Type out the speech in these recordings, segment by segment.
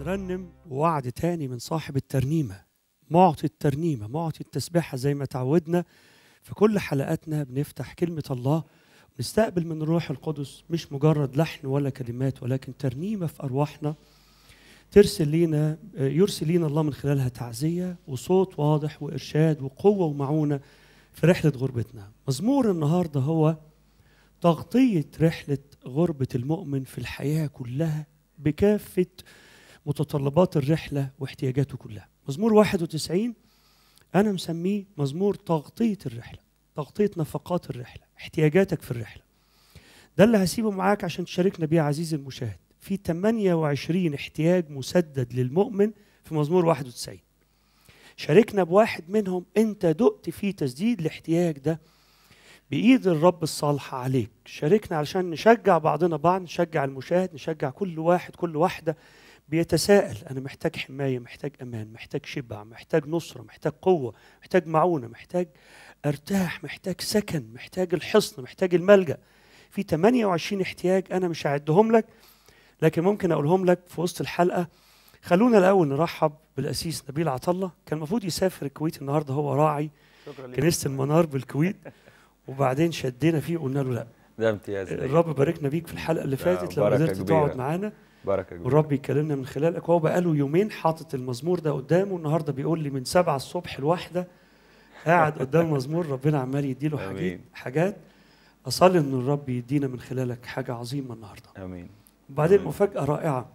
نرنم ووعد تاني من صاحب الترنيمة معطي الترنيمة معطي التسبيحة زي ما تعودنا في كل حلقاتنا بنفتح كلمة الله ونستقبل من الروح القدس مش مجرد لحن ولا كلمات ولكن ترنيمة في أرواحنا ترسل لينا يرسل لينا الله من خلالها تعزية وصوت واضح وإرشاد وقوة ومعونة في رحلة غربتنا مزمور النهاردة هو تغطية رحلة غربة المؤمن في الحياة كلها بكافة متطلبات الرحلة واحتياجاته كلها مزمور 91 أنا مسميه مزمور تغطية الرحلة تغطية نفقات الرحلة احتياجاتك في الرحلة ده اللي هسيبه معاك عشان تشاركنا بيه عزيزي المشاهد في 28 احتياج مسدد للمؤمن في مزمور 91 شاركنا بواحد منهم انت دقت فيه تسديد الاحتياج ده بايد الرب الصالحه عليك شاركنا علشان نشجع بعضنا بعض نشجع المشاهد نشجع كل واحد كل واحده بيتساءل انا محتاج حمايه محتاج امان محتاج شبع محتاج نصره محتاج قوه محتاج معونه محتاج ارتاح محتاج سكن محتاج الحصن محتاج الملجا في 28 احتياج انا مش هعدهم لك لكن ممكن اقولهم لك في وسط الحلقه خلونا الاول نرحب بالاسيس نبيل عطله كان المفروض يسافر الكويت النهارده هو راعي كنيسه المنار بالكويت وبعدين شدينا فيه وقلنا له لا ده امتياز ليا. الرب باركنا بيك في الحلقه اللي فاتت لما بركة قدرت كبيرة. تقعد معانا بركه كبيره والرب يكلمنا من خلالك وهو بقاله يومين حاطط المزمور ده قدامه النهارده بيقول لي من سبعة الصبح الواحدة قاعد قدام المزمور ربنا عمال يديله حاجات آمين. حاجات اصلي ان الرب يدينا من خلالك حاجه عظيمه النهارده امين وبعدين آمين. مفاجاه رائعه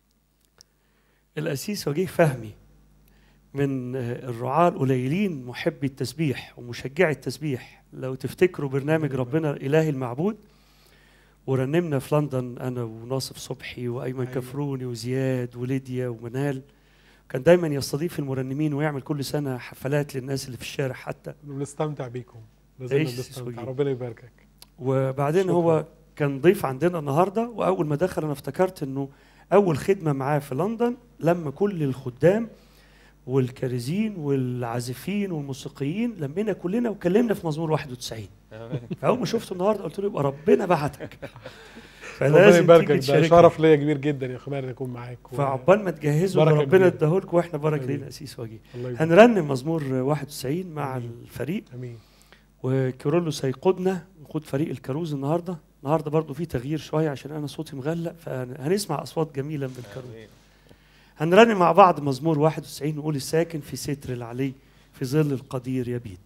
الاسيس وجيه فهمي من آه، الرعاة القليلين محبي التسبيح ومشجعي التسبيح لو تفتكروا برنامج ربنا الإلهي المعبود ورنمنا في لندن أنا وناصف صبحي وأيمن أيوة. كفروني وزياد وليديا ومنال كان دايما يستضيف المرنمين ويعمل كل سنة حفلات للناس اللي في الشارع حتى بنستمتع بيكم لازم عيش نستمتع سوية. ربنا يباركك وبعدين شكراً. هو كان ضيف عندنا النهارده واول ما دخل انا افتكرت انه اول خدمه معاه في لندن لما كل الخدام والكارزين والعازفين والموسيقيين لمينا كلنا وكلمنا في مزمور 91 فاول ما شفته النهارده قلت له يبقى ربنا بعتك ربنا فلازم يباركك تيجي ده تشاركنا شرف ليا كبير جدا يا خمار اكون معاك و- فعقبال ما تجهزوا اللي بركة ربنا كبيرة. اداهولكم واحنا بركه آمين. لينا اسيس وجيه الله يبارك هنرنم مزمور 91 مع آمين. الفريق امين وكيرلس هيقودنا يقود فريق الكاروز النهارده النهارده برضو في تغيير شويه عشان انا صوتي مغلق فهنسمع اصوات جميله من الكاروز هنرنم مع بعض مزمور 91 نقول الساكن في ستر العلي في ظل القدير يبيت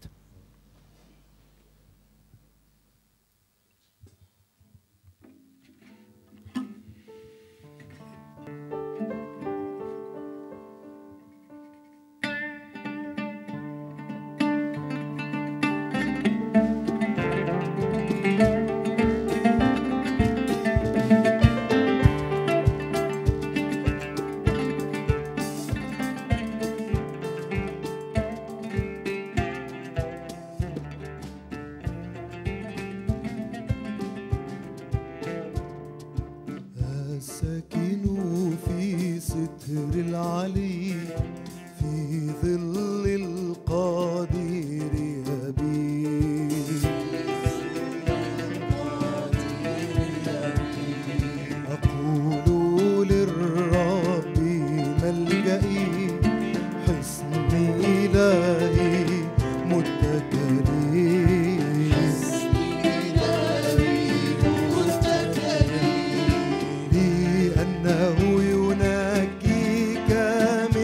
الساكن في ستر العلي في ظل القدير يبيت أقول للرب ملجئي حصني إلهي متكلي لأنه ينجيك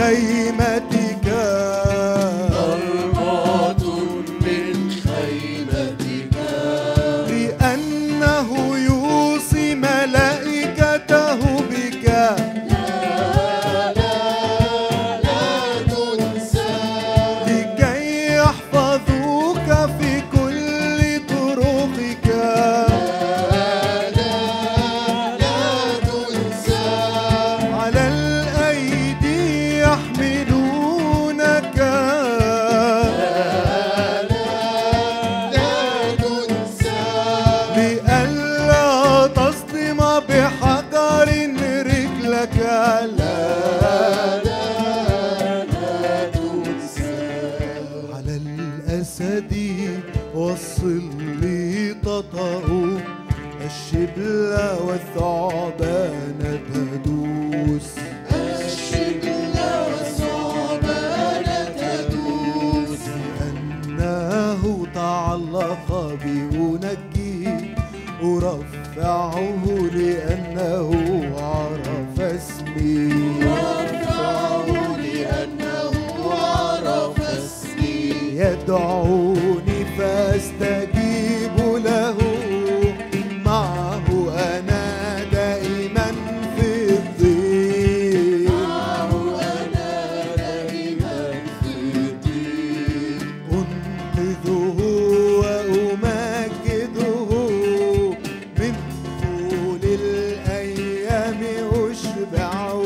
خيمتك ضربات من خيمتك لأنه يوصي ملائكته بك لا تنسى لكي يحفظوك في كل طرقك لا تنسى على الأيدي يحملونك لا تنسى لئلا تصدم بحجر رجلك لا على الأسد والصل تطأ الشبل والثعبان تدوس الشبل والثعبان تدوس أنه تعلق بأنجيه أرفعه لأنه عرف اسمي رفعه لأنه عرف اسمي يدعوني فاستجيب له معه أنا دائما في الضيق أنا دائما في الضيق أنقذه وأمجده من طول الأيام أشبعه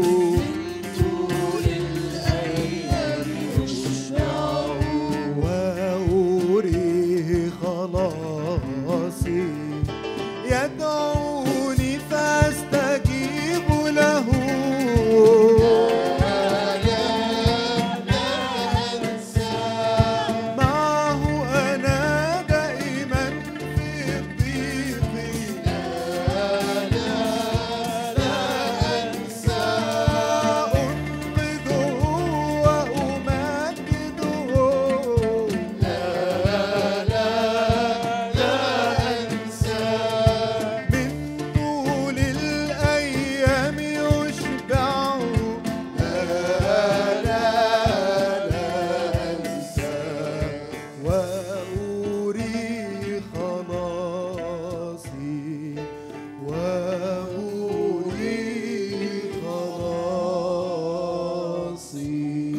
طول الأيام أشبعه وأريه خلاصي يدعوني فاستجيب له معه أنا دائما في الضيق أنقذه وأمجده من طول الأيام يشبع لا لا لا أنسى وأري خلاصي وأري خلاصي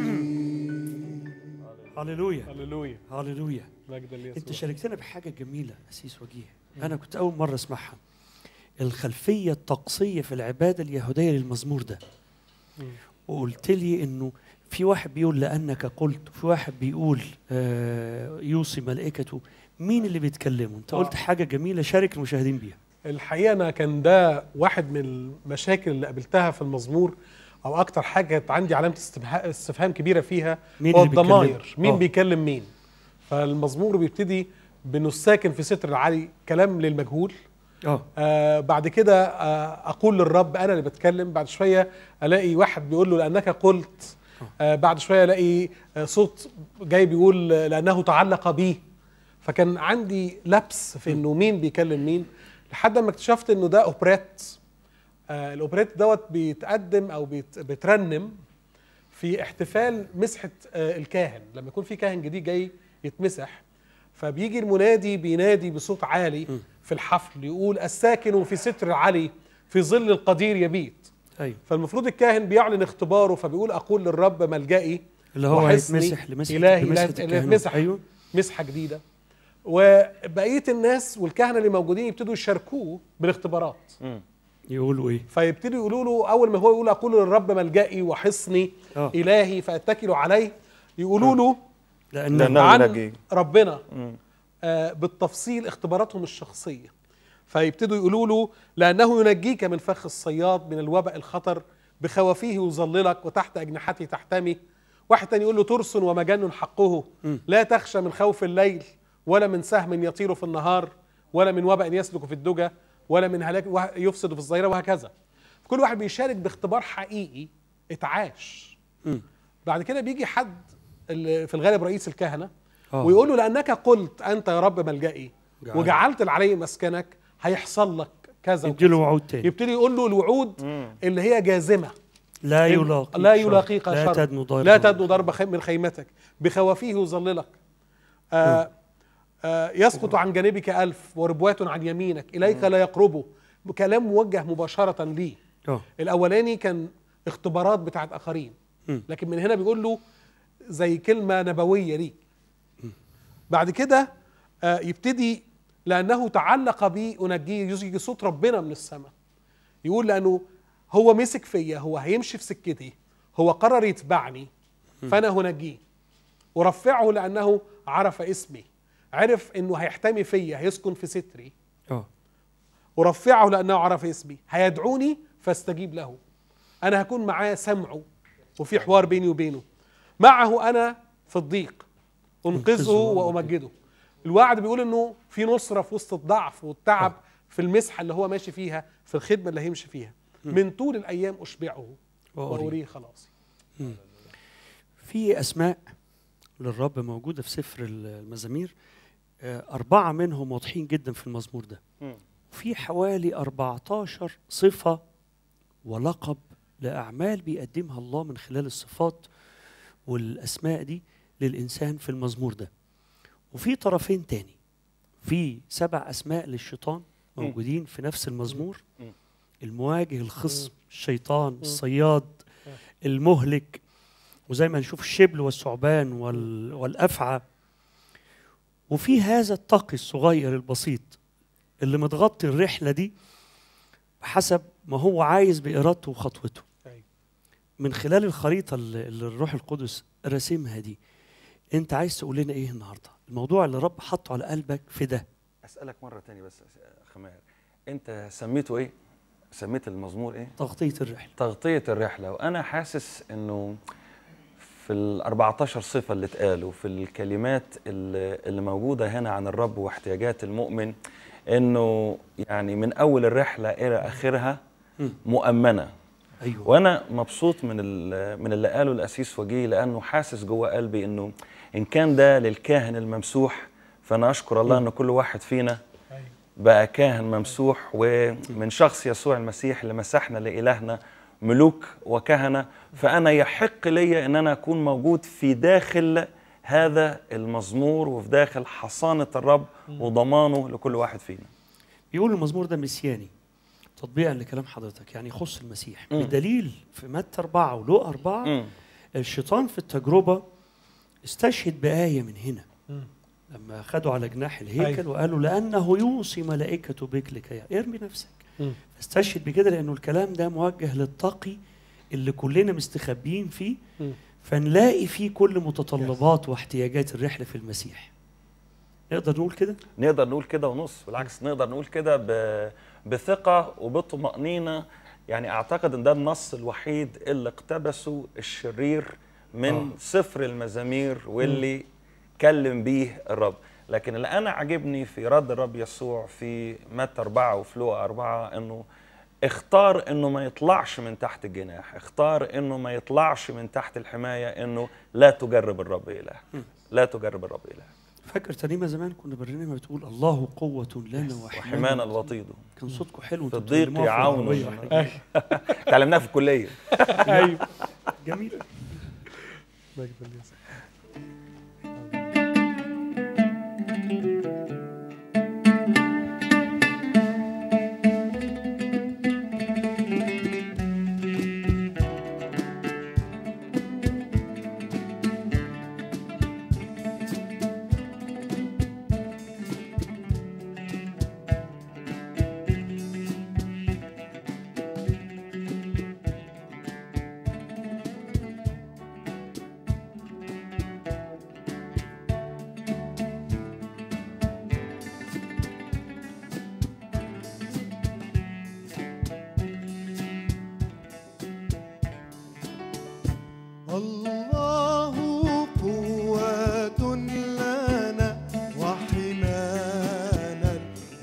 هللويا هللويا هللويا مجدا ليسوع انت شاركتنا بحاجه جميله اسيس وجيه انا كنت اول مره اسمعها الخلفيه الطقسيه في العباده اليهوديه للمزمور ده مم. وقلت لي انه في واحد بيقول لانك قلت في واحد بيقول آه يوصي ملائكته مين اللي بيتكلموا انت آه. قلت حاجه جميله شارك المشاهدين بيها الحقيقه انا كان ده واحد من المشاكل اللي قابلتها في المزمور او اكتر حاجه كانت عندي علامه استبها- استفهام كبيره فيها مين هو اللي بيتكلم؟ الضماير مين آه. بيكلم مين فالمزمور بيبتدي بانه الساكن في ستر العالي كلام للمجهول اه آه بعد كده آه اقول للرب انا اللي بتكلم بعد شويه الاقي واحد بيقول له لانك قلت آه بعد شويه الاقي آه صوت جاي بيقول آه، لانه تعلق بي فكان عندي لبس في انه مين بيكلم مين لحد ما اكتشفت انه ده اوبريت آه الاوبريت دوت بيتقدم او بيت بيترنم في احتفال مسحه آه الكاهن لما يكون في كاهن جديد جاي يتمسح فبيجي المنادي بينادي بصوت عالي في الحفل يقول الساكن في ستر العلي في ظل القدير يبيت ايوه فالمفروض الكاهن بيعلن اختباره فبيقول اقول للرب ملجئي اللي هو وحصني هيتمسح لمسحه إلهي لمسحة اللي الكهنوت. اتمسح ايوه مسحه جديده وبقيه الناس والكهنه اللي موجودين يبتدوا يشاركوه بالاختبارات يقولوا ايه فيبتدوا يقولوا له اول ما هو يقول اقول للرب ملجئي وحصني آه. الهي فاتكل عليه يقولوا له لان لأنه عن يلاقي. ربنا مم. آه، بالتفصيل اختباراتهم الشخصيه فيبتدوا يقولوا له لانه ينجيك من فخ الصياد من الوباء الخطر بخوافيه يظللك وتحت اجنحته تحتمي واحد تاني يقول له ترس ومجن حقه لا تخشى من خوف الليل ولا من سهم يطير في النهار ولا من وباء يسلك في الدجى ولا من هلاك وه- يفسد في الظهيره وهكذا كل واحد بيشارك باختبار حقيقي اتعاش بعد كده بيجي حد اللي في الغالب رئيس الكهنه آه. ويقول له لانك قلت انت يا رب ملجئي جعل. وجعلت العلي مسكنك هيحصل لك كذا يديله وكذا وعود تاني يبتدي يقول له الوعود اللي هي جازمه لا يلاقيك لا شر. يلاقيك لا شر. تدنو ضربا لا تدنو ضرب خي- من خيمتك بخوافيه يظللك آه آه يسقط عن جانبك ألف وربوات عن يمينك إليك لا يقربه كلام موجه مباشرة ليه اه الأولاني كان اختبارات بتاعت آخرين مم. لكن من هنا بيقول له زي كلمة نبوية ليك بعد كده آه يبتدي لأنه تعلق بي أنجيه يجي صوت ربنا من السماء يقول لأنه هو مسك فيا هو هيمشي في سكتي هو قرر يتبعني فأنا هنجيه ورفعه لأنه عرف اسمي عرف أنه هيحتمي فيا هيسكن في ستري اه ورفعه لأنه عرف اسمي هيدعوني فاستجيب له أنا هكون معاه سمعه وفي حوار بيني وبينه معه أنا في الضيق أنقذه أنقذه وأمجده الوعد بيقول إنه في نصرة في وسط الضعف والتعب في المسحة اللي هو ماشي فيها في الخدمة اللي هيمشي فيها من طول الأيام أشبعه وأريه. وأريه خلاصي في اسماء للرب موجوده في سفر المزامير آه، أربعة منهم واضحين جدا في المزمور ده مم. في حوالي 14 صفة ولقب لأعمال بيقدمها الله من خلال الصفات والأسماء دي للإنسان في المزمور ده وفي طرفين تاني في سبع أسماء للشيطان مم. موجودين في نفس المزمور مم. المواجه الخصم الشيطان الصياد المهلك وزي ما نشوف الشبل والثعبان وال... والأفعى وفي هذا التقي الصغير البسيط اللي متغطي الرحلة دي حسب ما هو عايز بإرادته وخطوته أيوة. من خلال الخريطة اللي اللي الروح القدس راسمها دي انت عايز تقول لنا ايه النهارده الموضوع اللي رب حطه على قلبك في ده اسالك مره تاني بس يا خمار انت سميته ايه سميت المزمور ايه تغطية الرحلة تغطيه الرحله وانا حاسس انه في ال 14 صفه اللي اتقالوا في الكلمات اللي, اللي موجوده هنا عن الرب واحتياجات المؤمن انه يعني من اول الرحله الى اخرها مم. مؤمنه ايوه وانا مبسوط من ال- من اللي قاله الاسيس وجيه لانه حاسس جوه قلبي انه ان كان ده للكاهن الممسوح فانا اشكر الله ان كل واحد فينا أيوة. بقى كاهن ممسوح ومن شخص يسوع المسيح اللي مسحنا لإلهنا ملوك وكهنة فأنا يحق لي أن أنا أكون موجود في داخل هذا المزمور وفي داخل حصانة الرب وضمانه لكل واحد فينا بيقول المزمور ده مسياني تطبيقا لكلام حضرتك يعني يخص المسيح مم. بدليل في متى أربعة ولو أربعة مم. الشيطان في التجربة استشهد بآية من هنا مم. لما خدوا على جناح الهيكل أيوة. وقالوا لأنه يوصي ملائكة بك لكي ارمي نفسك مم. استشهد بكده لأنه الكلام ده موجه للتقي اللي كلنا مستخبيين فيه مم. فنلاقي فيه كل متطلبات واحتياجات الرحلة في المسيح نقدر نقول كده نقدر نقول كده ونص بالعكس نقدر نقول كده ب- بثقة وبطمأنينة يعني أعتقد أن ده النص الوحيد اللي اقتبسه الشرير من آه. سفر المزامير واللي كلم بيه الرب لكن اللي أنا عجبني في رد الرب يسوع في متى أربعة وفي لوقا أربعة أنه اختار انه ما يطلعش من تحت الجناح اختار انه ما يطلعش من تحت الحماية انه لا تجرب الرب إله لا تجرب الرب إله فاكر ترنيمة زمان كنا برنامج بتقول الله قوة لنا وحمانا وحمانا الوطيد كان صوتكم حلو في وانتوا الضيق بتتكلموها في يعاون العربية ومن- وإحنا جايين. تعلمناها في الكلية ايوه جميل مجد اليسوع. الله قوة لنا وحمانا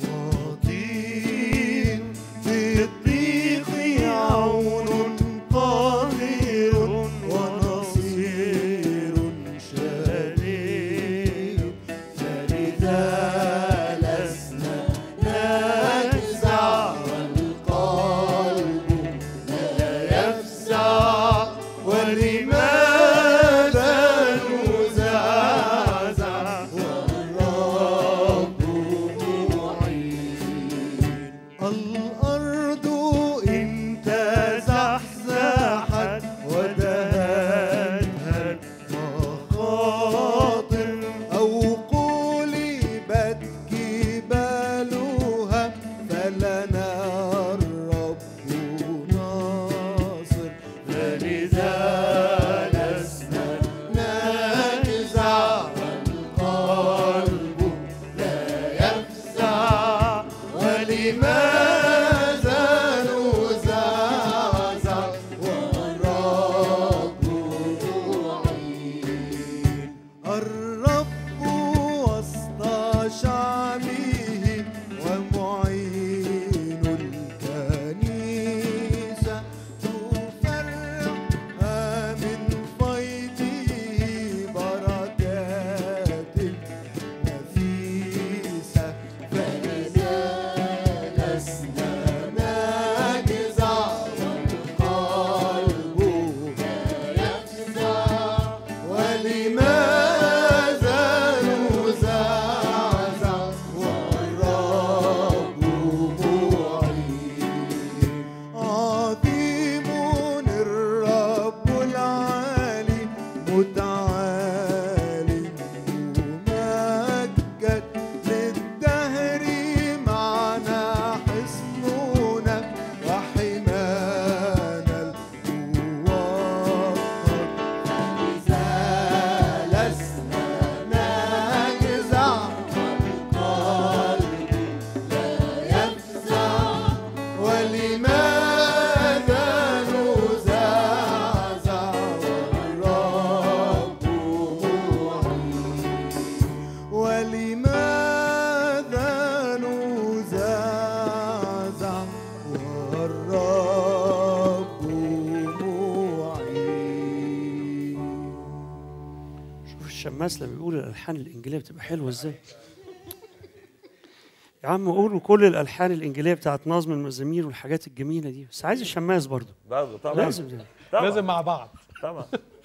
وطين في الضيق عون قاهر ونصير شديد فلذا لسنا نجزع والقلب لا يفزع الشماس لما بيقول الالحان الانجيليه بتبقى حلوه ازاي يا عم قولوا كل الالحان الانجيليه بتاعت نظم المزامير والحاجات الجميله دي بس عايز الشماس برضه برضه طبعا لازم ده. طبعا لازم مع بعض طبعا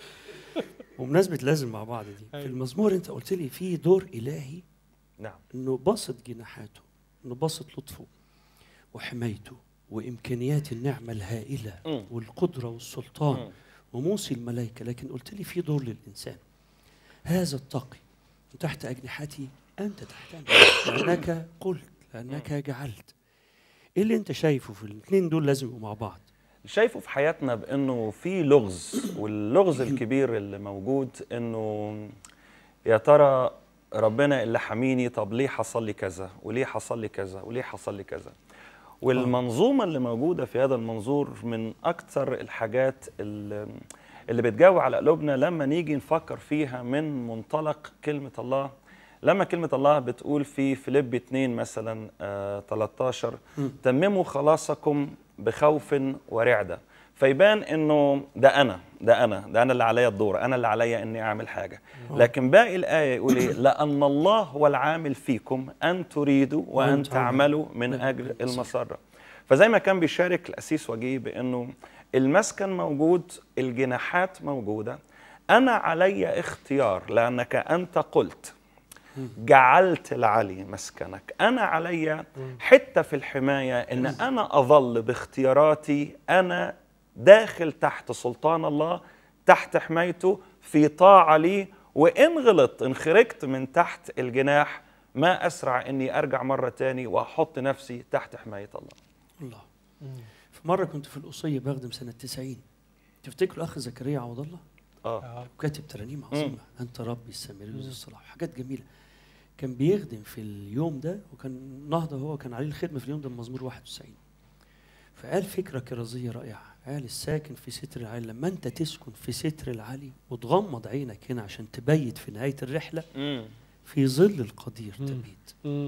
بمناسبه لازم مع بعض دي في أيوة. المزمور انت قلت لي في دور الهي نعم انه بسط جناحاته انه بسط لطفه وحمايته وامكانيات النعمه الهائله مم. والقدره والسلطان مم. وموصي الملائكه لكن قلت لي في دور للانسان هذا التقي تحت اجنحتي انت تحتمي لانك قلت لانك جعلت ايه اللي انت شايفه في الاثنين دول لازم يبقوا مع بعض شايفه في حياتنا بانه في لغز واللغز الكبير اللي موجود انه يا ترى ربنا اللي حميني طب ليه حصل لي كذا وليه حصل لي كذا وليه حصل لي كذا والمنظومه اللي موجوده في هذا المنظور من اكثر الحاجات اللي اللي بتجاوب على قلوبنا لما نيجي نفكر فيها من منطلق كلمه الله لما كلمة الله بتقول في فيليب 2 مثلا آه 13 تمموا خلاصكم بخوف ورعدة فيبان انه ده انا ده انا ده انا اللي عليا الدور انا اللي عليا اني اعمل حاجة لكن باقي الآية يقول ايه لأن الله هو العامل فيكم أن تريدوا وأن وأن تعملوا من أجل المسرة فزي ما كان بيشارك الأسيس وجيه بأنه المسكن موجود الجناحات موجودة أنا علي اختيار لأنك أنت قلت جعلت العلي مسكنك انا علي حته في الحمايه ان انا اظل باختياراتي انا داخل تحت سلطان الله تحت حمايته في طاعه لي وان غلطت ان خرجت من تحت الجناح ما اسرع اني ارجع مره تاني واحط نفسي تحت حمايه الله الله في مره كنت في القصيه بخدم سنه 90 تفتكروا الاخ زكريا عوض الله اه وكاتب ترانيم عظيمه انت ربي السامري وذي الصلاح حاجات جميله كان بيخدم في اليوم ده وكان نهضه هو كان عليه الخدمه في اليوم ده مزمور 91 فقال فكره كرازيه رائعه قال الساكن في ستر العالي لما انت تسكن في ستر العالي وتغمض عينك هنا عشان تبيت في نهايه الرحله امم في ظل القدير مم. تبيت مم.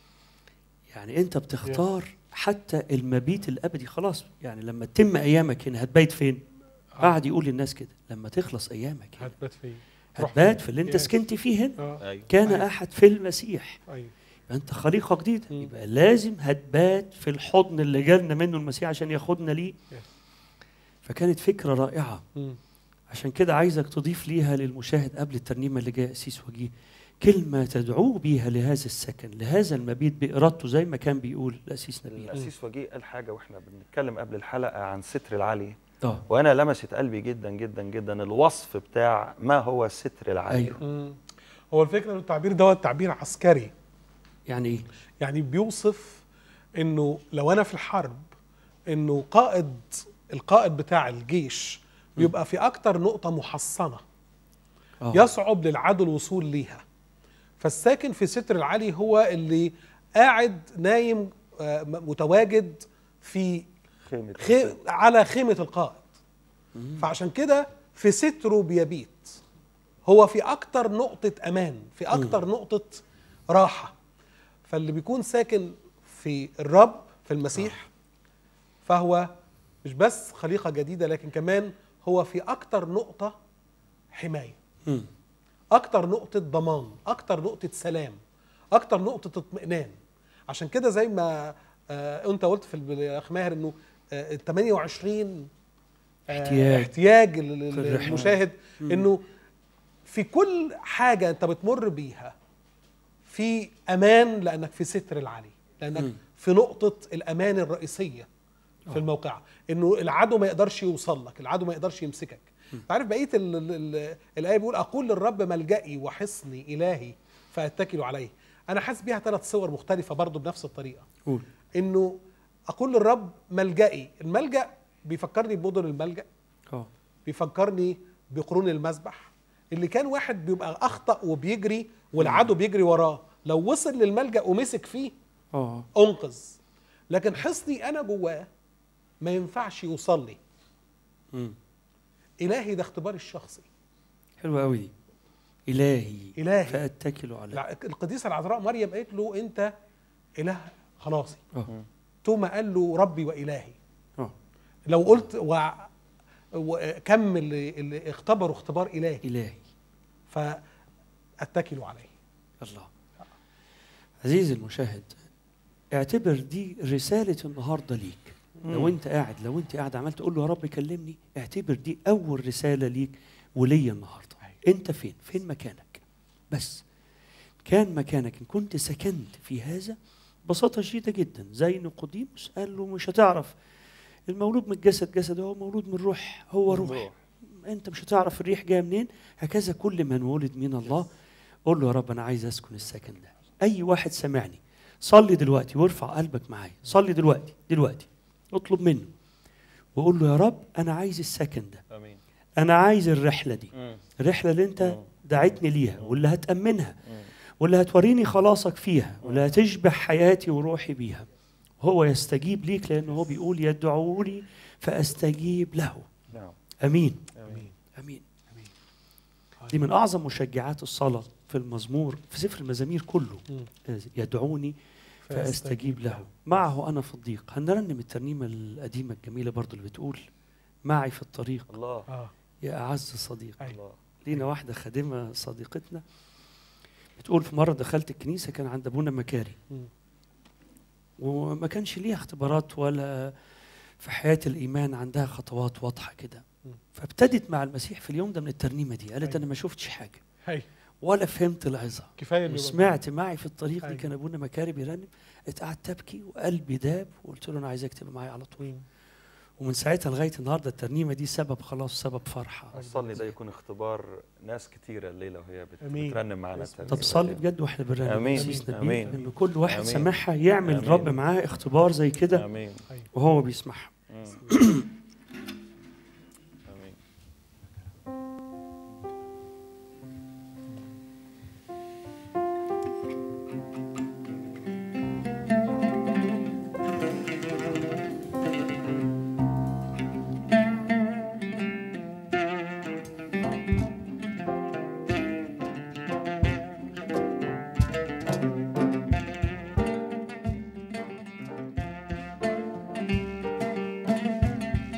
يعني انت بتختار حتى المبيت الابدي خلاص يعني لما تتم ايامك هنا هتبيت فين؟ قعد يقول للناس كده لما تخلص ايامك هنا هتبات فين تروح هتبات فين؟ في اللي انت يس. سكنت فيه هنا اه ايوه كان أيوة. احد في المسيح ايوه يبقى انت خليقه جديده مم. يبقى لازم هتبات في الحضن اللي جالنا منه المسيح عشان ياخدنا ليه يس. فكانت فكره رائعه مم. عشان كده عايزك تضيف ليها للمشاهد قبل الترنيمه اللي جايه اسيس وجيه كلمه تدعوه بيها لهذا السكن لهذا المبيت بارادته زي ما كان بيقول الاسيس نبيل الاسيس وجيه قال حاجه واحنا بنتكلم قبل الحلقه عن ستر العلي اه وانا لمست قلبي جدا جدا جدا الوصف بتاع ما هو ستر العلي ايوه مم. هو الفكره ان التعبير دوت تعبير عسكري يعني ايه؟ يعني بيوصف انه لو انا في الحرب انه قائد القائد بتاع الجيش بيبقى في اكتر نقطه محصنه اه يصعب للعدو الوصول ليها فالساكن في ستر العلي هو اللي قاعد نايم آه، م- متواجد في خيمه خي... على خيمة القائد فعشان كده في ستره بيبيت هو في أكتر نقطة أمان في أكتر نقطة راحة فاللي بيكون ساكن في الرب في المسيح فهو مش بس خليقة جديدة لكن كمان هو في أكتر نقطة حماية مم. اكتر نقطه ضمان اكتر نقطه سلام اكتر نقطه اطمئنان عشان كده زي ما آه انت قلت في الب- يا اخ ماهر انه آه ال 28 آه احتياج. احتياج لل- في الرحلة. للمشاهد انه في كل حاجه انت بتمر بيها في امان لانك في ستر العلي لانك مم. في نقطه الامان الرئيسيه في الموقع انه العدو ما يقدرش يوصل لك العدو ما يقدرش يمسكك عارف بقيه ال ال ال الايه بيقول اقول للرب ملجئي وحصني الهي فاتكل عليه انا حاسس بيها ثلاث صور مختلفه برضو بنفس الطريقه قول انه اقول للرب ملجئي الملجا بيفكرني بمدن الملجا اه بيفكرني بقرون المسبح اللي كان واحد بيبقى اخطا وبيجري والعدو بيجري وراه لو وصل للملجا ومسك فيه اه انقذ لكن حصني انا جواه ما ينفعش يوصل لي مم. الهي ده اختباري الشخصي حلوه قوي دي الهي إلهي. فاتكل عليه الع- القديسه العذراء مريم قالت له انت اله خلاصي اه توما قال له ربي والهي اه لو قلت و... وكم اللي, اللي اختبروا اختبار الهي الهي اتكل عليه الله عزيزي المشاهد اعتبر دي رسالة النهاردة ليك لو انت قاعد لو انت قاعد عمال تقول له يا رب كلمني اعتبر دي اول رسالة ليك وليا النهاردة انت فين فين مكانك بس كان مكانك ان كنت سكنت في هذا ببساطة شديدة جدا زي نيقوديموس قال له مش هتعرف المولود من الجسد جسد هو مولود من الروح هو روح روح. انت مش هتعرف الريح جايه منين هكذا كل من ولد من الله قول له يا رب انا عايز اسكن السكن ده اي واحد سامعني صلي دلوقتي وارفع قلبك معايا صلي دلوقتي دلوقتي اطلب منه وقول له يا رب انا عايز السكن ده امين انا عايز الرحله دي مم. الرحله اللي انت مم. دعيتني ليها واللي هتامنها مم. واللي هتوريني خلاصك فيها واللي هتشبع حياتي وروحي بيها هو يستجيب ليك لانه هو بيقول يدعوني فاستجيب له نعم امين امين امين دي من اعظم مشجعات الصلاه في المزمور في سفر المزامير كله مم. يدعوني فاستجيب له معه انا في الضيق هنرنم الترنيمه القديمه الجميله برضو اللي بتقول معي في الطريق الله اه يا اعز صديق أيوة. الله لينا واحده خادمه صديقتنا بتقول في مره دخلت الكنيسه كان عند ابونا مكاري مم. وما كانش ليها اختبارات ولا في حياه الايمان عندها خطوات واضحه كده مم. فابتدت مع المسيح في اليوم ده من الترنيمه دي قالت أيوة. انا ما شفتش حاجه هي ولا فهمت العظه كفايه اللي وسمعت معي في الطريق دي أيوة. كان ابونا مكاري بيرنم قعدت ابكي وقلبي داب وقلت له انا عايزك تبقى معايا على طول مم. ومن ساعتها لغايه النهارده الترنيمه دي سبب خلاص سبب فرحه صلي ده يكون اختبار ناس كتيرة الليلة وهي بت- أمين. بترنم معانا باسم الترنيمة طب صلي دي. بجد واحنا بنرنم آمين. أسيس نبيل آمين. ان كل واحد آمين. سامعها يعمل آمين. الرب معاه اختبار زي كده امين وهو بيسمعها مم. امين معي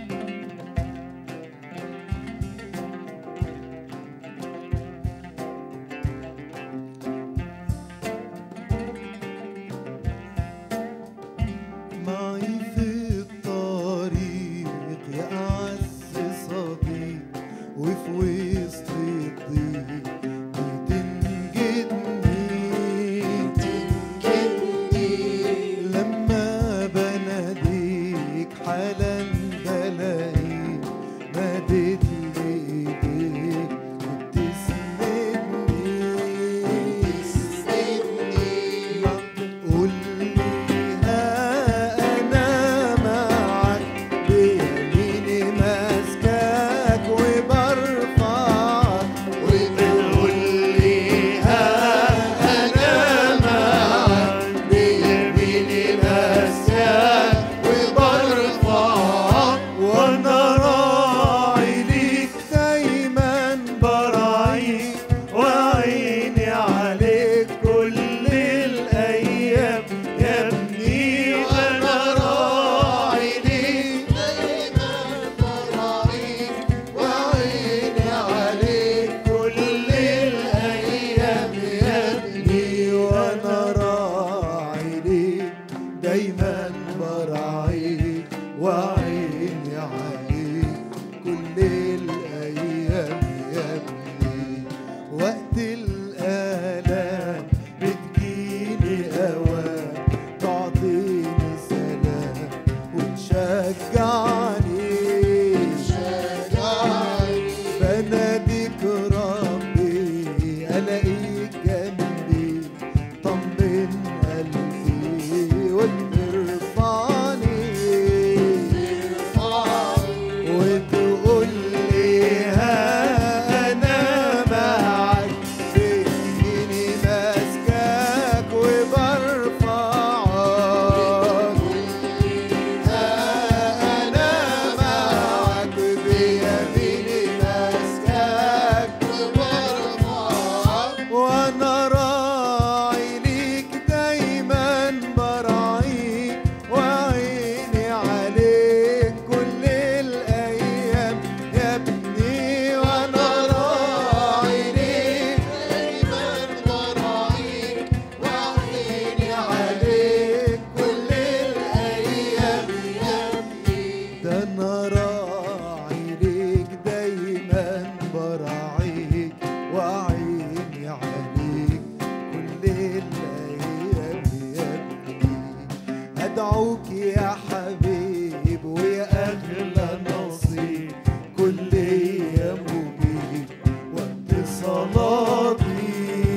معوك يا حبيب ويا أغلى نصيب كل يوم وبيك وقت صلاتي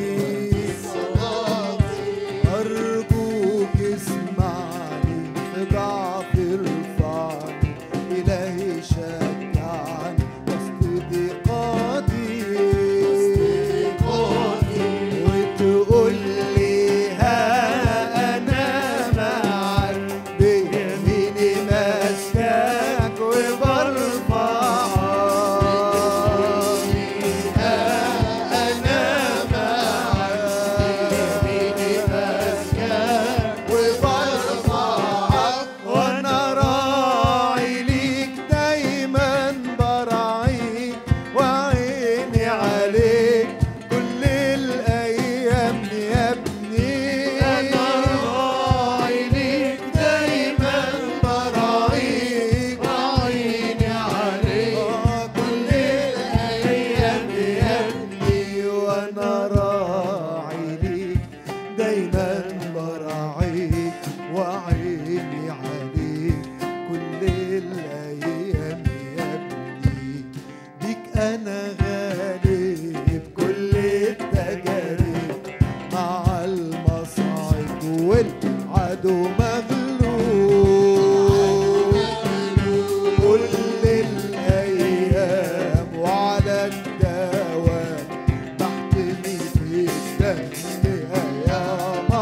أرجوك اسمعني في ضعفي ارفعني إلهي شجعني وسط ضيقاتي وتقول لي ها أنا معك بيميني ماسكاك وبرفعك أنا معك وبرفعك وانا راعي ليك دايما براعيك وعيني عليك كل الايام يا ابني انا راعي ليك دايما براعيك وعيني عليك كل الايام يا ابني وانا راعي ليك دايما براعيك وعيني عليك كل الايام يا ابني بيك انا غالب كل التجارب مع المصاعب والعدو مغلوب كل الايام وعلى الدوام بحتمي في الدم يا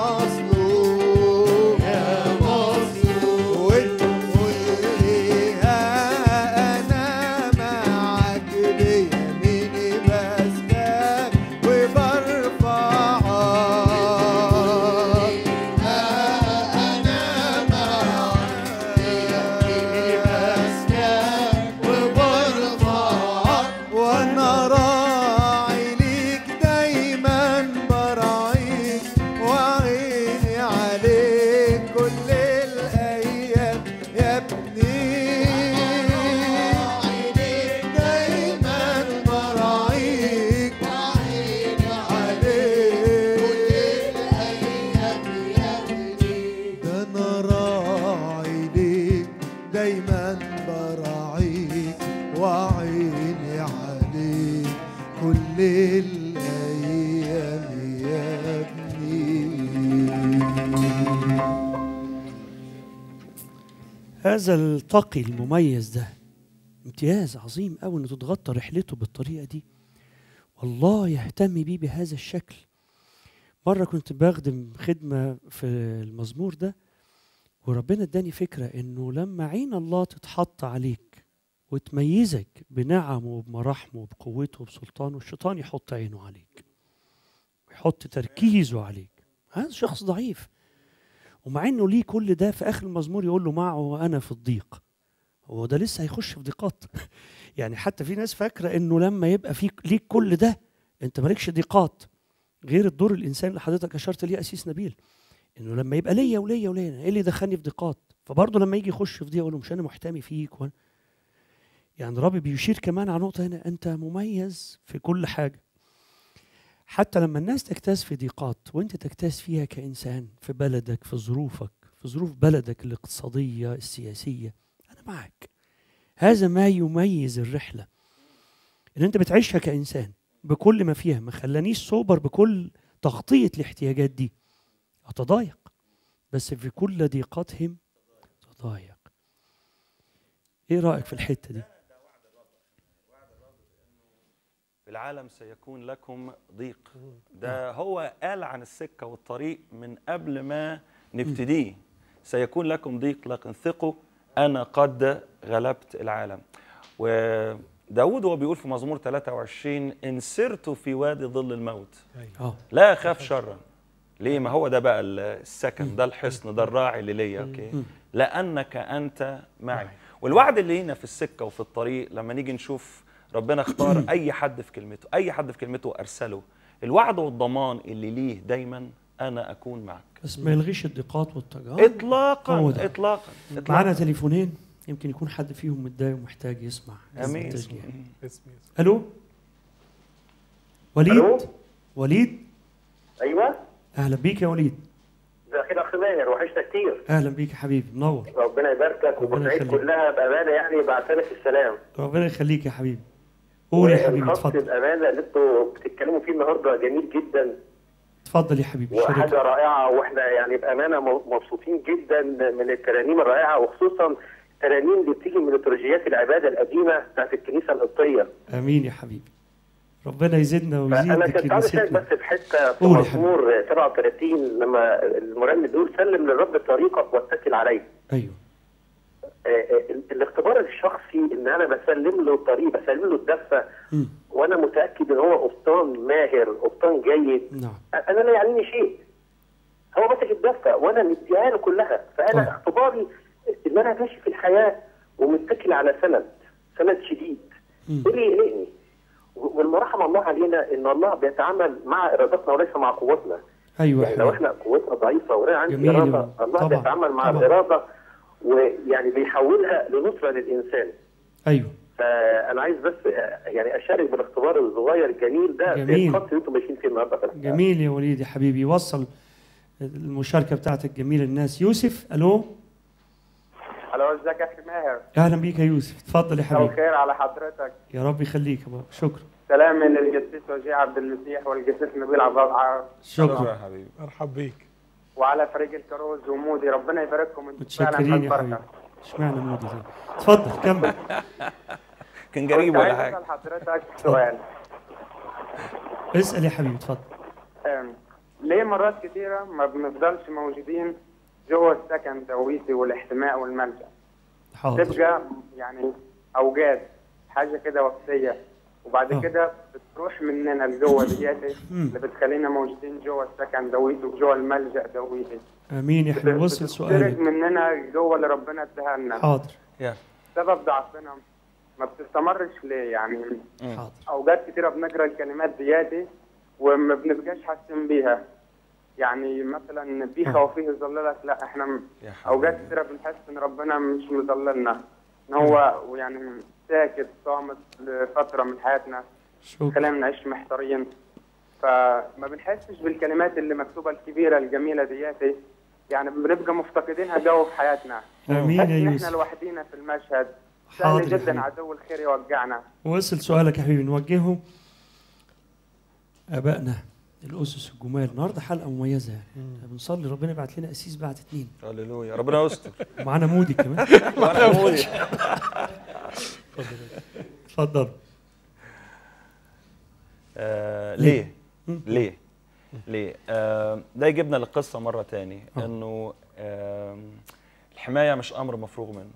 مظلوم يا مظلوم وتقول لي انا معاك بيميني ماسكاك وبرفعك انا معاك بيميني ماسكاك وبرفعك وانا راعي ليك دايما براعيك وعيني عليك كل الايام يا ابني دايما براعيك وعيني عليك ده انا راعي ليك دايما براعيك وعيني عليك كل الايام يا ابني هذا التقي المميز ده امتياز عظيم قوي انه تتغطى رحلته بالطريقه دي والله يهتم بيه بهذا الشكل مره كنت بخدم خدمه في المزمور ده وربنا اداني فكره انه لما عين الله تتحط عليك وتميزك بنعمه وبمراحمه وبقوته وبسلطانه الشيطان يحط عينه عليك ويحط تركيزه عليك هذا شخص ضعيف ومع انه ليه كل ده في اخر المزمور يقول له معه وانا في الضيق هو ده لسه هيخش في ضيقات يعني حتى في ناس فاكره انه لما يبقى فيك ليك كل ده انت مالكش ضيقات غير الدور الانسان اللي حضرتك اشرت ليه اسيس نبيل انه لما يبقى ليا وليا وليا ايه اللي دخلني في ضيقات فبرضه لما يجي يخش في دي اقول له مش انا محتمي فيك وأنا يعني ربي بيشير كمان على نقطه هنا انت مميز في كل حاجه حتى لما الناس تجتاز في ضيقات وانت تجتاز فيها كانسان في بلدك في ظروفك في ظروف بلدك الاقتصاديه السياسيه انا معك هذا ما يميز الرحله ان انت بتعيشها كانسان بكل ما فيها ما خلانيش سوبر بكل تغطيه الاحتياجات دي اتضايق بس في كل ضيقاتهم تضايق ايه رايك في الحته دي في العالم سيكون لكم ضيق ده هو قال عن السكة والطريق من قبل ما نبتديه سيكون لكم ضيق لكن ثقوا أنا قد غلبت العالم وداود هو بيقول في مزمور 23 إن سرت في وادي ظل الموت اه لا أخاف شرا ليه ما هو ده بقى السكن ده الحصن ده الراعي اللي ليا اوكي لانك انت معي والوعد اللي هنا في السكه وفي الطريق لما نيجي نشوف ربنا اختار اي حد في كلمته اي حد في كلمته ارسله الوعد والضمان اللي ليه دايما انا اكون معك بس ما يلغيش الضيقات والتجارب اطلاقا هو ده. اطلاقا معانا اطلاقا تليفونين يمكن يكون حد فيهم متضايق ومحتاج يسمع هذا امين التشجيع. اسمي الو وليد ألو؟ وليد ايوه اهلا بيك يا وليد ده كده اخ ماهر وحشنا كتير اهلا بيك يا حبيبي منور ربنا يباركك ربنا وبورسعيد يخليك. كلها بامانه يعني بعت لك السلام ربنا يخليك يا حبيبي قول يا حبيبي والخط اتفضل بامانه اللي انتوا بتتكلموا فيه النهارده جميل جدا اتفضل يا حبيبي وحاجه شارك رائعه واحنا يعني بامانه م- مبسوطين جدا من الترانيم الرائعه وخصوصا الترانيم اللي بتيجي من ليتورجيات العباده القديمه بتاعت الكنيسه القبطيه امين يا حبيبي ربنا يزيدنا انا ويزيد كنت عايز اشارك كنيستنا بس في حته في قول يا مزمور 37 لما المرنم بيقول سلم للرب طريقك واتكل عليه ايوه آه، آه، الاختبار الشخصي ان انا بسلم له الطريق بسلم له الدفه مم. وانا متاكد ان هو قبطان ماهر قبطان جيد نعم انا لا يعنيني شيء هو ماسك الدفه وانا مديها له كلها فانا طيب. اختباري ان انا ماشي في الحياه ومتكل على سند سند شديد مم. ايه اللي يقلقني والمرحم الله علينا ان الله بيتعامل مع ارادتنا وليس مع قوتنا ايوه يا يعني لو حبيبي احنا قوتنا ضعيفه وانا عندي جميل اراده والله. الله طبعا. بيتعامل مع طبعا. الاراده ويعني بيحولها لنصره للانسان ايوه فانا عايز بس يعني اشارك بالاختبار الصغير الجميل ده في جميل. الخط اللي انتم ماشيين فيه النهارده في الحلقة. جميل يا وليد يا حبيبي وصل المشاركه بتاعتك جميله الناس يوسف الو الو ازيك يا اخي ماهر اهلا بيك يا يوسف اتفضل يا مساء حبيبي الخير على حضرتك يا رب يخليك يا بابا شكرا سلام من القسيس وجيه عبد المسيح والقسيس نبيل عبد الله شكرا حبيبي مرحب بيك وعلى فريق الكروز ومودي ربنا يبارككم انتم فعلا متشكرين يا بركة. حبيبي اشمعنى مودي ده اتفضل كمل كان قريب كنت ولا عايز حاجه اسال حضرتك سؤال اسال يا حبيبي اتفضل أم، ليه مرات كثيره ما بنفضلش موجودين جوه السكن دويتي والاحتماء والملجا حاضر تبقى يعني اوجات حاجه كده وقتيه وبعد آه. كده بتروح مننا الجوه دياتي مم. اللي بتخلينا موجودين جوه السكن دويتي وجوه الملجا دويتي امين يا حبيبي وصل بتخرج سؤالك مننا جوه اللي ربنا اداها لنا حاضر يا سبب ضعفنا ما بتستمرش ليه يعني حاضر اوقات كتيره بنقرا الكلمات دياتي وما بنبقاش حاسين بيها يعني مثلا في آه. خوافيه يظللك لا احنا م- يا اوقات حبيبي كتيره بنحس ان ربنا مش مظللنا ان هو يعني ساكت صامت لفتره من حياتنا شكرا خلينا نعيش محتارين فما بنحسش بالكلمات اللي مكتوبه الكبيره الجميله دياتي يعني بنبقى مفتقدينها جو في حياتنا امين نحس يا ان احنا يوسف لوحدينا في المشهد حاضر سهل يا جدا حبيبي. عدو الخير يوجعنا وصل سؤالك يا حبيبي نوجهه ابائنا الاسس الجمال النهارده حلقه مميزه يعني بنصلي ربنا يبعت لنا اسيس بعد اتنين هللويا ربنا يستر ومعانا مودي كمان وانا مودي اتفضل آه ليه؟ مم. ليه؟ ليه؟ آه ده يجيبنا للقصه مره تاني آه. انه آه الحمايه مش امر مفروغ منه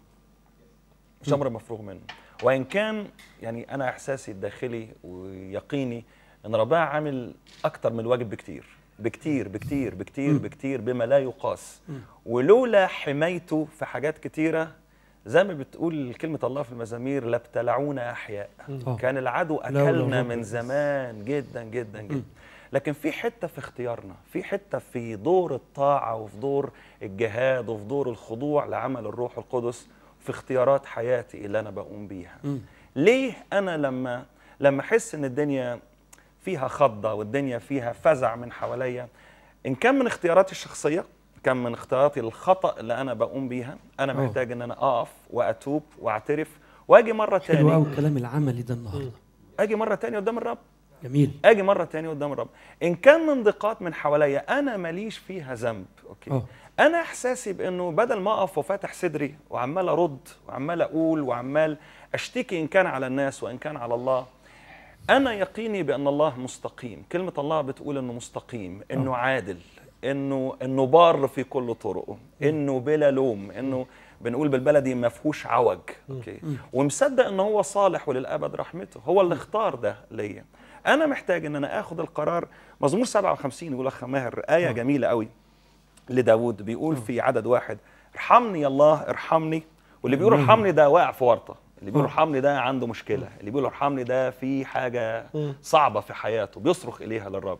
مش امر مفروغ منه وان كان يعني انا احساسي الداخلي ويقيني ان ربنا عامل اكتر من الواجب بكتير بكتير بكتير بكتير مم. بكتير بما لا يقاس مم. ولولا حمايته في حاجات كتيره زي ما بتقول كلمه الله في المزامير لابتلعونا احياء آه. كان العدو لا ولا اكلنا رب. من زمان جدا جدا مم. جدا لكن في حته في اختيارنا في حته في دور الطاعه وفي دور الجهاد وفي دور الخضوع لعمل الروح القدس في اختيارات حياتي اللي انا بقوم بيها مم. ليه انا لما لما احس ان الدنيا فيها خضه والدنيا فيها فزع من حواليا ان كان من اختياراتي الشخصيه كان من اختياراتي الخطا اللي انا بقوم بيها انا أوه. محتاج ان انا اقف واتوب واعترف واجي مره حلو تاني قوي الكلام العملي ده النهارده اجي مره تاني قدام الرب جميل اجي مره تاني قدام الرب ان كان من ضيقات من حواليا انا ماليش فيها ذنب اوكي اه انا احساسي بانه بدل ما اقف وفاتح صدري وعمال ارد وعمال اقول وعمال اشتكي ان كان على الناس وان كان على الله انا يقيني بان الله مستقيم كلمه الله بتقول انه مستقيم انه عادل انه انه بار في كل طرقه انه بلا لوم انه بنقول بالبلدي ما فيهوش عوج اوكي ومصدق ان هو صالح وللابد رحمته هو اللي اختار ده ليا انا محتاج ان انا اخد القرار مزمور 57 يقول اخ ماهر ايه جميله قوي لداود بيقول في عدد واحد ارحمني يا الله ارحمني واللي بيقول ارحمني ده واقع في ورطه اللي بيقول آه. ارحمني ده عنده مشكله اللي بيقول ارحمني ده في حاجه صعبه في حياته بيصرخ اليها للرب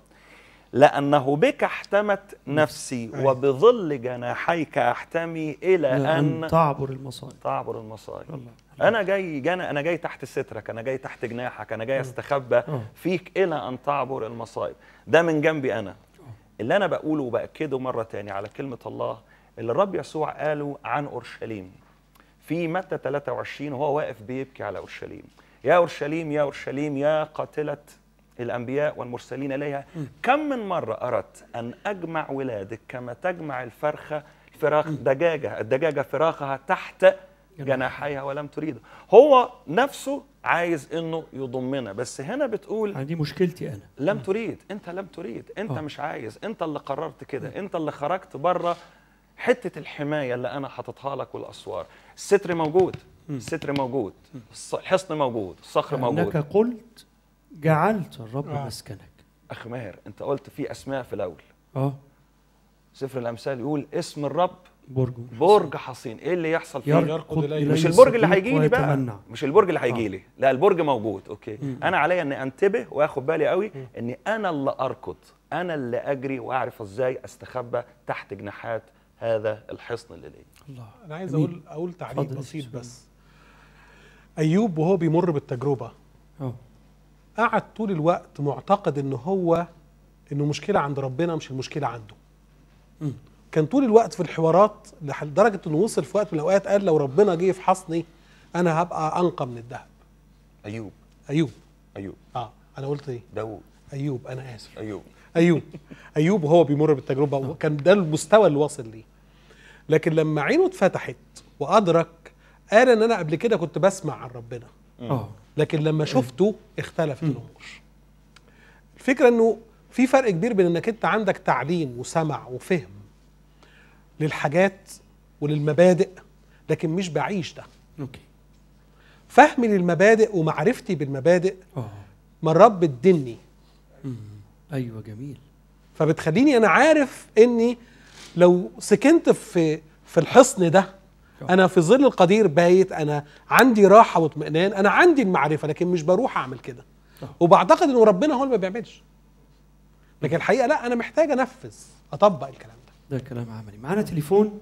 لانه بك احتمت نفسي أيوة. وبظل جناحيك احتمي الى لأن ان تعبر المصائب تعبر المصائب الله انا جاي جانا انا جاي تحت سترك انا جاي تحت جناحك انا جاي استخبى آه. فيك الى ان تعبر المصائب ده من جنبي انا اللي انا بقوله وباكده مره تاني على كلمه الله اللي الرب يسوع قاله عن اورشليم في متى 23 وهو واقف بيبكي على اورشليم يا اورشليم يا اورشليم يا قاتله الانبياء والمرسلين اليها كم من مره اردت ان اجمع ولادك كما تجمع الفرخه الفراخ دجاجه الدجاجه فراخها تحت جناحيها ولم تريد هو نفسه عايز انه يضمنا بس هنا بتقول يعني دي مشكلتي انا لم تريد انت لم تريد انت آه. مش عايز انت اللي قررت كده انت اللي خرجت بره حته الحمايه اللي انا حاططها لك والاسوار الستر موجود الستر موجود الص- الحصن موجود الصخر انك موجود قلت جعلت الرب آه. مسكنك اخ ماهر انت قلت في اسماء في الاول اه سفر الامثال يقول اسم الرب برج برج حصين ايه اللي يحصل فيه يركض إليه. مش البرج اللي الصديق هيجي لي بقى ويتمنع. مش البرج اللي هيجي آه. لي لا البرج موجود اوكي انا عليا اني انتبه واخد بالي قوي اني انا اللي اركض انا اللي اجري واعرف ازاي استخبى تحت جناحات هذا الحصن اللي ليا الله انا عايز جميل. اقول اقول تعليق اتفضل يا بسيط أستاذ بس ايوب وهو بيمر بالتجربه اه قعد طول الوقت معتقد ان هو انه مشكله عند ربنا مش المشكله عنده مم. كان طول الوقت في الحوارات لح- لدرجه انه وصل في وقت من الاوقات قال لو ربنا جه يفحصني انا هبقى انقى من الذهب ايوب ايوب ايوب اه انا قلت ايه داوود ايوب انا اسف ايوب ايوب ايوب وهو بيمر بالتجربه وكان ده المستوى اللي واصل ليه لكن لما عينه اتفتحت وادرك قال ان انا قبل كده كنت بسمع عن ربنا اه لكن لما شفته اختلفت الامور الفكره انه في فرق كبير بين انك انت عندك تعليم وسمع وفهم للحاجات وللمبادئ لكن مش بعيش ده اوكي فهمي للمبادئ ومعرفتي بالمبادئ اه مرات بتدني مم. ايوه جميل فبتخليني انا عارف اني لو سكنت في في الحصن ده انا في ظل القدير بايت انا عندي راحه واطمئنان انا عندي المعرفه لكن مش بروح اعمل كده آه. وبعتقد انه ربنا هو اللي ما بيعملش لكن الحقيقه لا انا محتاج انفذ اطبق الكلام ده ده كلام عملي معانا تليفون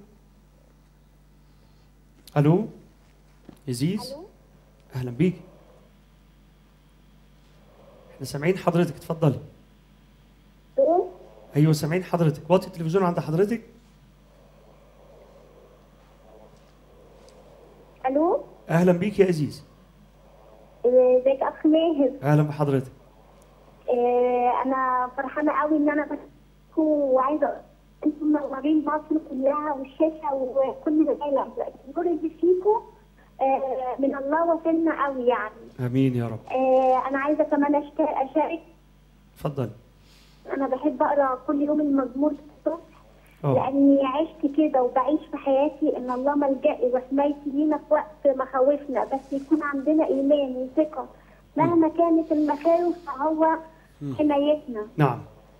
الو عزيز الو اهلا بيك احنا سامعين حضرتك اتفضلي الو ايوه سامعين حضرتك وطي التلفزيون عند حضرتك الو اهلا بيك يا عزيز إيه، ازيك يا اخ ماهر اهلا بحضرتك إيه، انا فرحانه قوي ان انا بشوفكم وعايزه أقول انتم منورين مصر كلها والشاشه وكل العالم النور اللي فيكم آه، من الله وصلنا قوي يعني امين يا رب آه، انا عايزه كمان أشت- اشارك اتفضلي انا بحب اقرا كل يوم المزمور الصبح اه لاني عشت كده وبعيش في حياتي ان الله ملجئي وحمايتي لينا في وقت مخاوفنا بس يكون عندنا ايمان وثقه مهما كانت المخاوف فهو حمايتنا نعم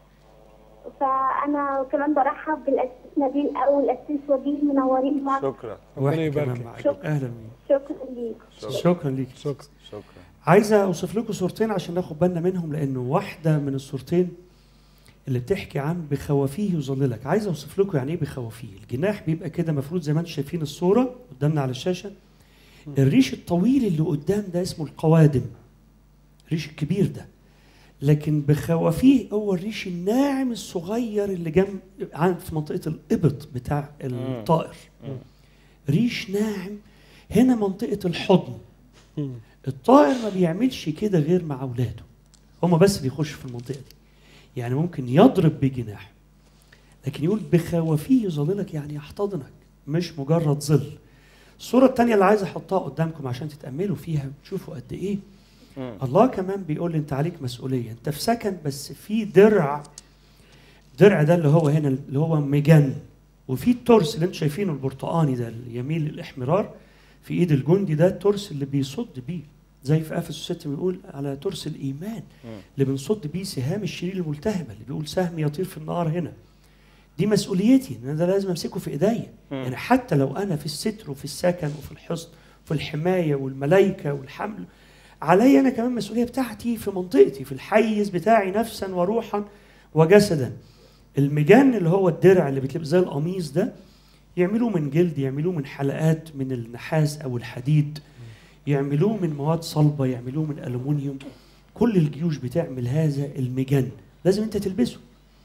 فانا كمان برحب بالاسيس نبيل او الاسيس وجيه منورين مصر شكرا واحد يبارك كمان لك. معاك شكرا. اهلا بيك شكرا ليك شكرا ليك شكرا شكرا عايزه اوصف لكم صورتين عشان ناخد بالنا منهم لانه واحده من الصورتين اللي بتحكي عن بخوافيه يظللك عايز اوصف لكم يعني ايه بخوافيه الجناح بيبقى كده مفروض زي ما انتم شايفين الصوره قدامنا على الشاشه الريش الطويل اللي قدام ده اسمه القوادم الريش الكبير ده لكن بخوافيه هو الريش الناعم الصغير اللي جنب عن في منطقه الابط بتاع الطائر ريش ناعم هنا منطقه الحضن الطائر ما بيعملش كده غير مع اولاده هما بس بيخشوا في المنطقه دي يعني ممكن يضرب بجناحه لكن يقول بخوافيه يظللك يعني يحتضنك مش مجرد ظل الصوره الثانيه اللي عايز احطها قدامكم عشان تتاملوا فيها وتشوفوا قد ايه مم. الله كمان بيقول لي انت عليك مسؤوليه انت في سكن بس في درع درع ده اللي هو هنا اللي هو مجن وفي الترس اللي انتم شايفينه البرتقاني ده اللي يميل للاحمرار في ايد الجندي ده الترس اللي بيصد بيه زي في افسس 6 بيقول على ترس الايمان اللي بنصد بيه سهام الشرير الملتهبه اللي بيقول سهم يطير في النار هنا دي مسؤوليتي ان انا ده لازم امسكه في ايديا يعني حتى لو انا في الستر وفي السكن وفي الحصن وفي الحمايه والملائكه والحمل علي انا كمان مسؤوليه بتاعتي في منطقتي في الحيز بتاعي نفسا وروحا وجسدا المجان اللي هو الدرع اللي بيتلبس زي القميص ده يعملوه من جلد يعملوه من حلقات من النحاس او الحديد يعملوه من مواد صلبه يعملوه من الومنيوم كل الجيوش بتعمل هذا المجان لازم انت تلبسه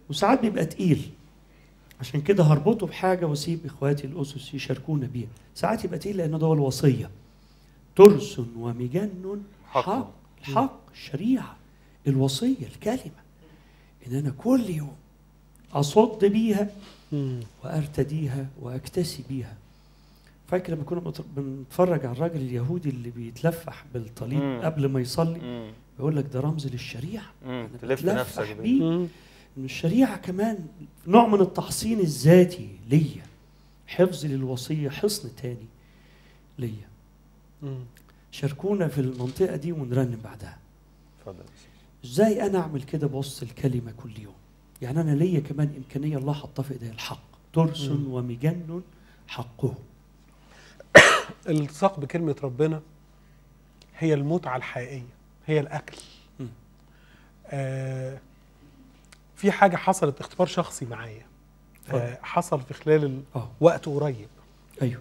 وساعات بيبقى تقيل عشان كده هربطه بحاجه واسيب اخواتي الاسس يشاركونا بيها ساعات يبقى تقيل لان ده هو الوصيه ترس ومجن حق. حق الحق الشريعه الوصيه الكلمه ان انا كل يوم اصد بيها وارتديها واكتسي بيها فاكر لما كنا بنتر- بنتفرج على الراجل اليهودي اللي بيتلفح بالطليب مم. قبل ما يصلي مم. يقول لك ده رمز للشريعه مم. أنا تلف بتلفح نفسك بيه. بيه ان الشريعه كمان نوع من التحصين الذاتي ليا حفظ للوصيه حصن تاني ليا شاركونا في المنطقه دي ونرنم بعدها اتفضل ازاي انا اعمل كده بوسط الكلمه كل يوم يعني انا ليا كمان امكانيه الله حطها في ايديا الحق ترس ومجن حقه الالتصاق بكلمة ربنا هي المتعة الحقيقية هي الأكل مم. آه في حاجة حصلت اختبار شخصي معايا آه حصل في خلال اه وقت قريب ايوه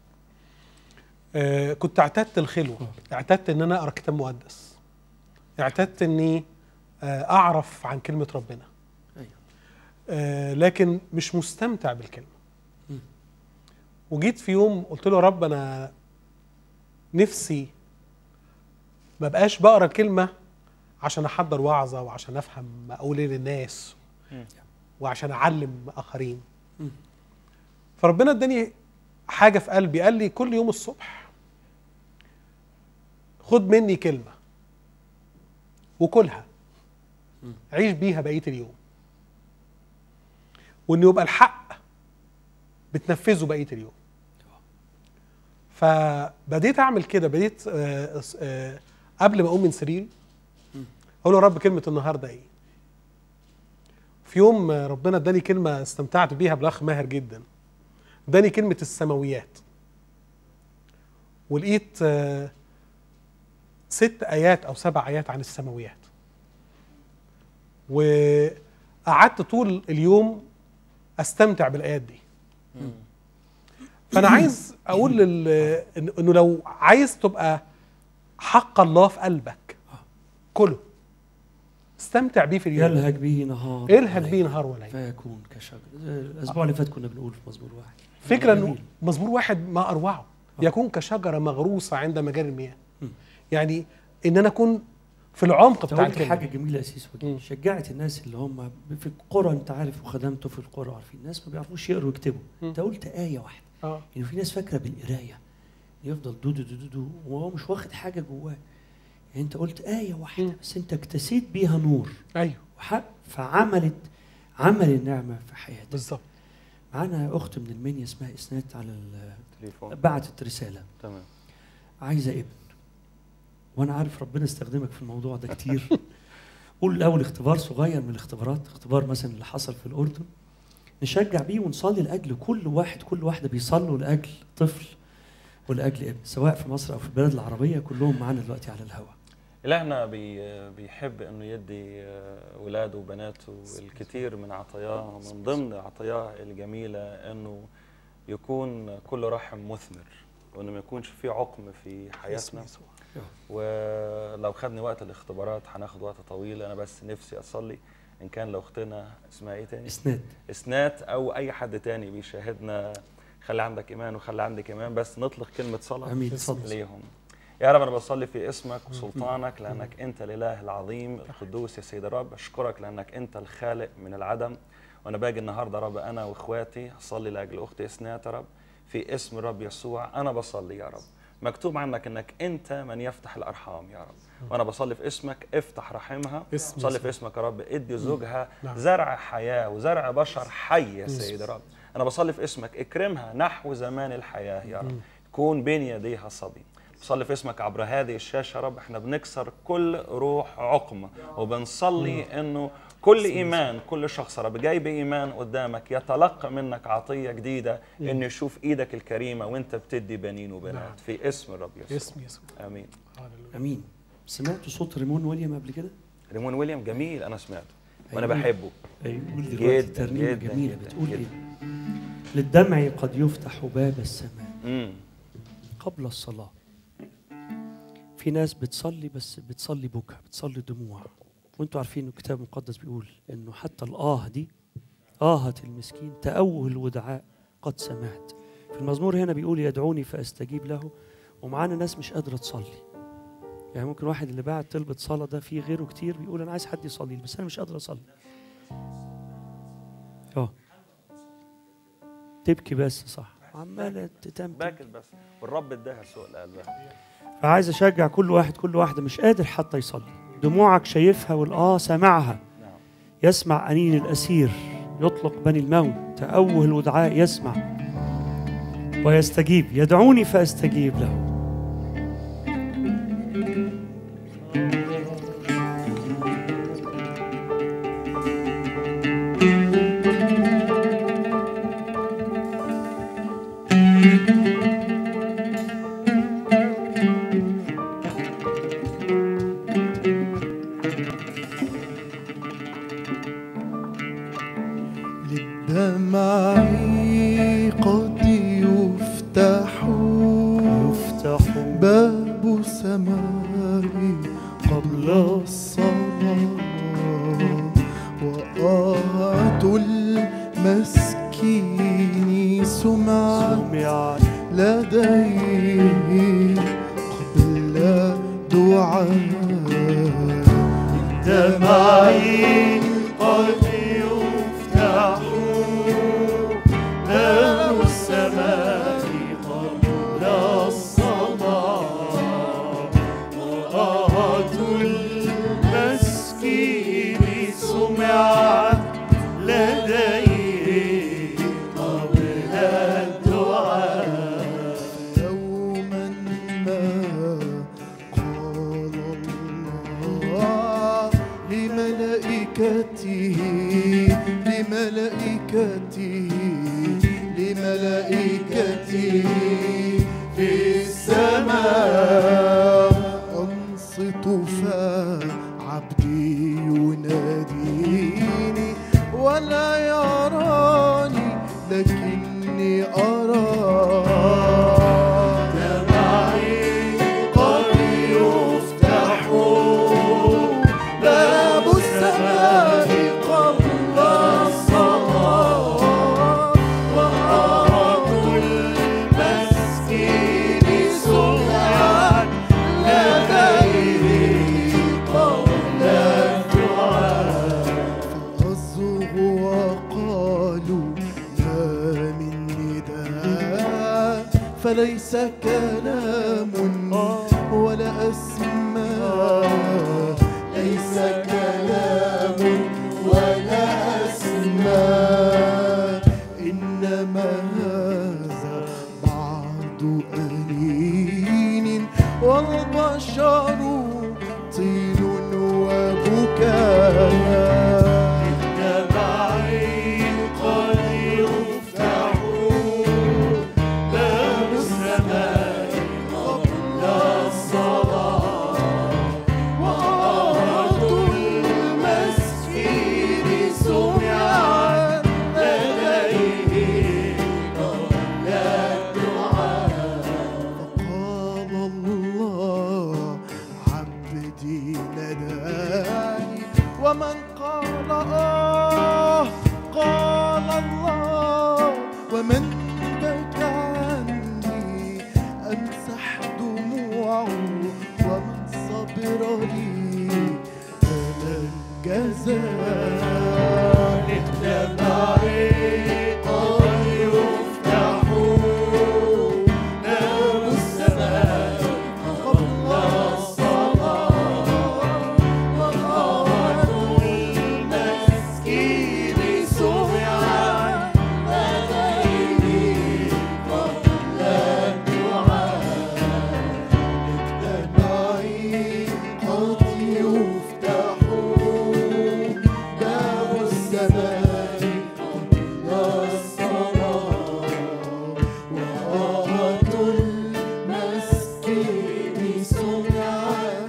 آه كنت اعتدت الخلوة اعتدت ان انا اقرا كتاب مقدس اعتدت اني آه اعرف عن كلمة ربنا ايوه آه لكن مش مستمتع بالكلمة مم. وجيت في يوم قلت له يا رب انا نفسي ما بقاش بقرا الكلمة عشان احضر وعظة وعشان افهم اقول ايه للناس مم. وعشان اعلم اخرين مم. فربنا اداني حاجة في قلبي قال لي كل يوم الصبح خد مني كلمة وكلها مم. عيش بيها بقية اليوم وإن يبقى الحق بتنفذه بقية اليوم فبديت أعمل كده بديت آه، آه، قبل ما أقوم من سريري مم. أقول له يا رب كلمة النهاردة إيه في يوم آه، ربنا اداني كلمة استمتعت بيها بالأخ ماهر جدا اداني كلمة السماويات ولقيت آه، ست آيات أو سبع آيات عن السماويات وقعدت طول اليوم أستمتع بالآيات دي فأنا عايز أقول لل... إن- إنه لو عايز تبقى حق الله في قلبك كله استمتع بيه في اليوم يلهج به نهار الهج وليل. بيه نهار وليل فيكون كشجر الاسبوع اللي فات كنا بنقول في مزمور واحد فكرة انه جميل. مزمور واحد ما اروعه يكون كشجرة مغروسة عند مجاري المياه مم. يعني ان انا اكون في العمق انت بتاع قلت الكلمة حاجه جميله يا اسيس وجيه مم. شجعت الناس اللي هم في القرى انت عارف وخدمته في القرى عارفين الناس ما بيعرفوش يقروا ويكتبوا مم. انت قلت ايه واحده اه يعني في ناس فاكره بالقرايه يفضل دو دو دو دو, دو وهو مش واخد حاجه جواه يعني انت قلت ايه واحده مم. بس انت اكتسيت بيها نور ايوه وحق فعملت عمل النعمه في حياتك بالظبط معانا اخت من المنيا اسمها اسنات على ال- تليفون بعتت رساله تمام عايزه ابن وانا عارف ربنا استخدمك في الموضوع ده كتير قول الاول اختبار صغير من الاختبارات اختبار مثلا اللي حصل في الاردن نشجع بيه ونصلي لاجل كل واحد كل واحده بيصلوا لاجل طفل ولاجل ابن سواء في مصر او في البلاد العربيه كلهم معانا دلوقتي على الهواء إلهنا بي بيحب إنه يدي آه، ولاده وبناته الكثير من عطاياه من ضمن عطاياه الجميلة إنه يكون كل رحم مثمر وإنه ما يكونش في عقم في اسم حياتنا يسوع. ولو خدني وقت الاختبارات هناخد وقت طويل أنا بس نفسي أصلي إن كان لو أختنا اسمها إيه تاني؟ اسناد اسنات او اي حد تاني بيشاهدنا خلي عندك ايمان وخلي عندك ايمان بس نطلق كلمه صلاه امين اتفضل ليهم يا رب انا بصلي في اسمك وسلطانك لانك انت الاله العظيم القدوس يا سيد الرب اشكرك لانك انت الخالق من العدم وانا باجي النهارده يا رب انا واخواتي اصلي لاجل اختي اسنات يا رب في اسم الرب يسوع انا بصلي يا رب مكتوب عنك انك انت من يفتح الارحام يا رب وانا بصلي في اسمك افتح رحمها اسم بصلي يسوع. في اسمك يا رب ادي زوجها نعم. زرع حياه وزرع بشر حي يا سيد رب انا بصلي في اسمك اكرمها نحو زمان الحياه يا رب كون بين يديها صبي بصلي في اسمك عبر هذه الشاشه يا رب احنا بنكسر كل روح عقم وبنصلي انه كل ايمان كل شخص يا رب جاي بايمان قدامك يتلقى منك عطيه جديده انه يشوف ايدك الكريمه وانت بتدي بنين وبنات في اسم الرب يسوع اسم يسوع امين هللويا. امين سمعتوا صوت ريمون ويليام قبل كده؟ ريمون ويليام جميل انا سمعته وانا أيوة. بحبه ايوه قول دلوقتي جداً، ترنيمه جداً، جميله جداً، بتقول جداً. ايه؟ للدمع قد يفتح باب السماء امم قبل الصلاة في ناس بتصلي بس بتصلي بكى بتصلي دموع وانتوا عارفين الكتاب المقدس بيقول انه حتى الاه دي آهة المسكين تأوه الودعاء قد سمعت في المزمور هنا بيقول يدعوني فأستجيب له ومعانا ناس مش قادرة تصلي يعني ممكن واحد اللي بعد طلبة صلاة ده في غيره كتير بيقول أنا عايز حد يصلي لي، بس أنا مش قادر أصلي اه تبكي بس صح عمالة تتم باكت بس والرب اداها سوء لقلبها فعايز اشجع كل واحد كل واحده مش قادر حتى يصلي دموعك شايفها والاه سامعها نعم يسمع انين الاسير يطلق بني الموت تأوه الودعاء يسمع ويستجيب يدعوني فاستجيب له للدمع قد يفتح يفتح باب سمائي قبل الصلاة وآهة المسكين سمعت سمع لديه قبل دعاء دمعي قد يفتح باب السماء قبل الصلاة وآهة المسكين سمعت لديه قبل الدعاء يوما ما قال الله لملائكته لملائكته لملائكته في السماء أنصت فعبدي يناديني ولا يراني لكني أراه دمعي قد يفتح باب السماء قبل الصلاة وآهة المسكين سمعت لديه قبل الدعاء فأصغوا وقالوا ما من نداء فليس كلام ولا أسماء ليس كلام ولا أسماء إنما هذا بعض أنين والبشر طين وبكاء دمعي قد يفتح باب السماء قبل الصلاة وآهة المسكين سمعت لديه قبل الدعاء قال الله عبدي نداني ومن قال آه قال الله ومن بكى عني أمسح دموعه ومن صبر لي أنا الجزاء دمعي قد يفتح باب السماء قبل الصلاة وآهة المسكين سمعت لديه قبل الدعاء دمعي قد يفتح باب السماء قبل الصلاة وآهة المسكين سمعت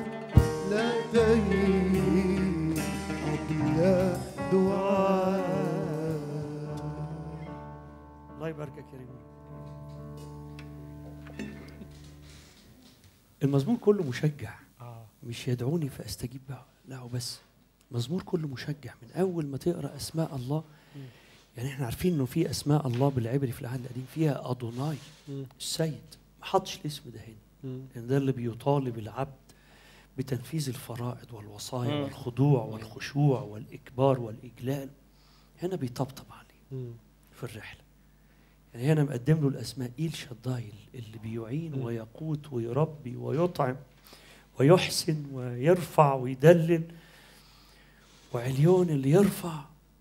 لديه قبل دعاء الله يباركك يا ريمون المزمور كله مشجع مش يدعوني فاستجيب له لا وبس مزمور كله مشجع من اول ما تقرا اسماء الله يعني احنا عارفين انه في اسماء الله بالعبري في العهد القديم فيها ادوناي مم. السيد ما حطش الاسم ده هنا مم. لان ده اللي بيطالب العبد بتنفيذ الفرائض والوصايا مم. والخضوع والخشوع والاكبار والاجلال هنا بيطبطب عليه مم. في الرحله يعني هنا مقدم له الاسماء ايل شداي اللي بيعين مم. ويقوت ويربي ويطعم ويحسن ويرفع ويدلل وعليون اللي يرفع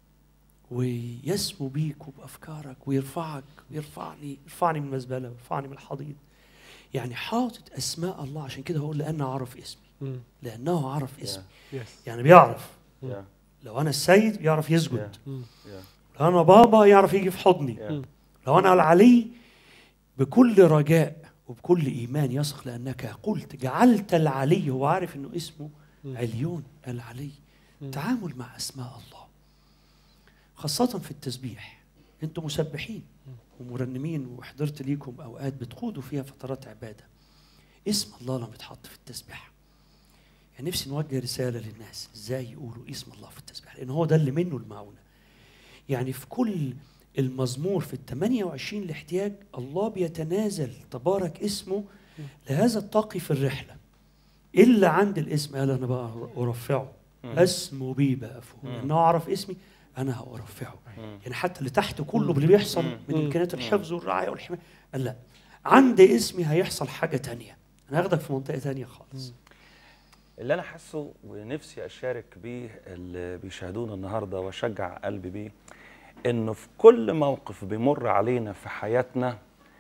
ويسمو بيك وبافكارك ويرفعك ويرفعني يرفعني من المزبله ويرفعني من الحضيض يعني حاطط اسماء الله عشان كده هقول لانه عرف اسمي مم. لانه عرف اسمي يس يعني بيعرف يا لو انا السيد بيعرف يسجد مم. يا لو انا بابا يعرف يجي في حضني يا لو انا العلي بكل رجاء وبكل ايمان يثق لانك قلت جعلت العلي هو عارف انه اسمه مم. عليون العلي مم. تعامل مع اسماء الله خاصة في التسبيح انتم مسبحين ومرنمين وحضرت ليكم اوقات بتقودوا فيها فترات عبادة اسم الله لما يتحط في التسبيح يعني نفسي نوجه رسالة للناس ازاي يقولوا اسم الله في التسبيح لان هو ده اللي منه المعونة يعني في كل المزمور في ال 28 الاحتياج الله بيتنازل تبارك اسمه لهذا التقي في الرحلة إلا عند الاسم قال أنا بقى أرفعه أسمو بي بقى فوق إنه أعرف اسمي أنا هأرفعه يعني حتى اللي تحت كله اللي بيحصل من مم. إمكانيات الحفظ والرعاية والحماية قال لا عند اسمي هيحصل حاجة تانية أنا هاخدك في منطقة تانية خالص اللي انا حاسه ونفسي اشارك بيه اللي بيشاهدونا النهارده واشجع قلبي بيه انه في كل موقف بيمر علينا في حياتنا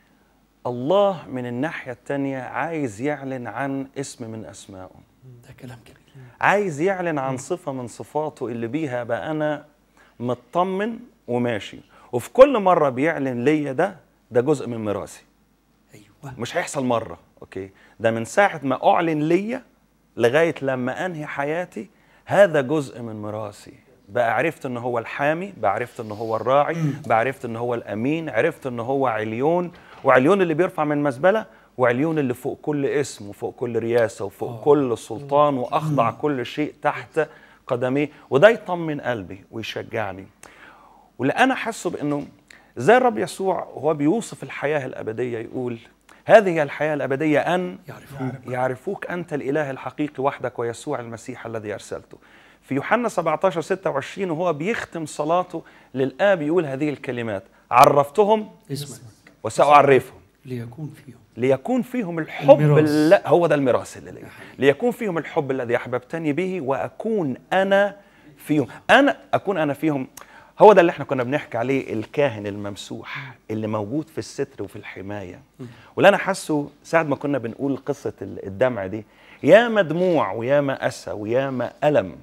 الله من الناحيه التانيه عايز يعلن عن اسم من اسمائه ده كلام جميل عايز يعلن عن صفه من صفاته اللي بيها بقى انا مطمن وماشي وفي كل مره بيعلن ليا ده ده جزء من ميراثي أيوه مش هيحصل مره اوكي ده من ساعه ما اعلن ليا لغايه لما انهي حياتي هذا جزء من ميراثي بقى عرفت ان هو الحامي بقى عرفت ان هو الراعي بقى عرفت ان هو الامين عرفت ان هو عليون وعليون اللي بيرفع من مزبله وعليون اللي فوق كل اسم وفوق كل رياسه وفوق آه. كل سلطان واخضع كل شيء تحت قدميه وده يطمن قلبي ويشجعني واللي انا حاسه بانه زي الرب يسوع هو بيوصف الحياه الابديه يقول هذه هي الحياه الابديه ان يعرفون يعرفوك انت الاله الحقيقي وحدك ويسوع المسيح الذي ارسلته في يوحنا 17 26 وهو بيختم صلاته للاب يقول هذه الكلمات عرفتهم اسمك وساعرفهم ليكون فيهم ليكون فيهم الحب الميراث. لا هو ده الميراث اللي ليا ليكون فيهم الحب الذي احببتني به واكون انا فيهم انا اكون انا فيهم هو ده اللي احنا كنا بنحكي عليه الكاهن الممسوح اللي موجود في الستر وفي الحمايه واللي انا حاسه ساعه ما كنا بنقول قصه ال- الدمع دي يا مدموع ويا ما اسى ويا ما الم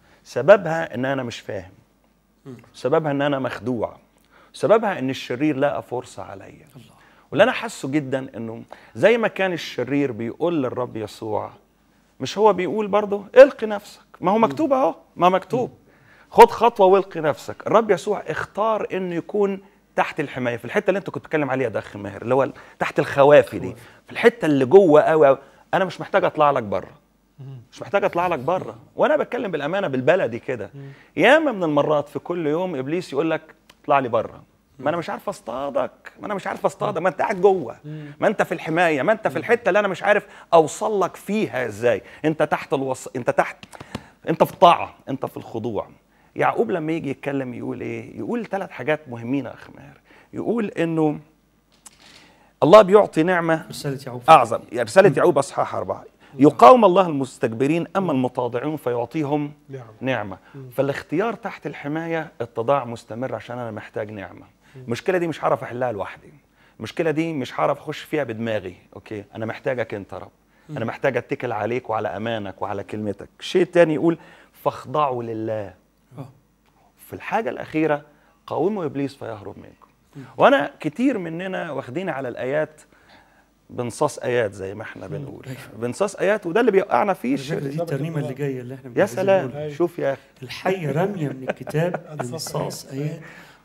سببها ان انا مش فاهم سببها ان انا مخدوع سببها ان الشرير لقى فرصه عليا الله واللي انا حاسه جدا انه زي ما كان الشرير بيقول للرب يسوع مش هو بيقول برضه القي نفسك ما هو مكتوب اهو ما مكتوب خد خطوه والقي نفسك الرب يسوع اختار انه يكون تحت الحمايه في الحته اللي انت كنت بتتكلم عليها ده اخ ماهر اللي هو تحت الخوافي دي في الحته اللي جوه قوي قوي انا مش محتاج اطلع لك بره مش محتاج اطلع لك بره وانا بتكلم بالامانه بالبلدي كده ياما من المرات في كل يوم ابليس يقول لك اطلع لي بره ما انا مش عارف اصطادك ما انا مش عارف اصطادك ما انت قاعد جوه ما انت في الحمايه ما انت في الحته اللي انا مش عارف اوصل لك فيها ازاي انت تحت الوص... انت تحت انت في الطاعه انت في الخضوع يعقوب لما يجي يتكلم يقول ايه يقول ثلاث حاجات مهمين يا اخ ماهر يقول انه الله بيعطي نعمه رسالة يعقوب أعظم يعني رسالة يعقوب أصحاح أربعة يقاوم الله المستكبرين أما المتواضعون فيعطيهم نعم نعمة فالاختيار تحت الحماية اتضاع مستمر عشان أنا محتاج نعمة المشكلة دي مش هعرف أحلها لوحدي المشكلة دي مش هعرف أخش فيها بدماغي أوكي أنا محتاجك أنت يا رب أنا محتاج أتكل عليك وعلى أمانك وعلى كلمتك شيء تاني يقول فاخضعوا لله آه. في الحاجة الأخيرة قاوموا إبليس فيهرب منكم وأنا كتير مننا واخدين على الآيات بنصاص آيات زي ما احنا بنقول أيوة. بنصاص آيات وده اللي بيوقعنا فيه الفكرة الشر دي الترنيمة اللي جاية اللي احنا يا عايزين سلام نقولها. أيوة. شوف يا أخي الحي رمية من الكتاب أنصاص انصاص آيات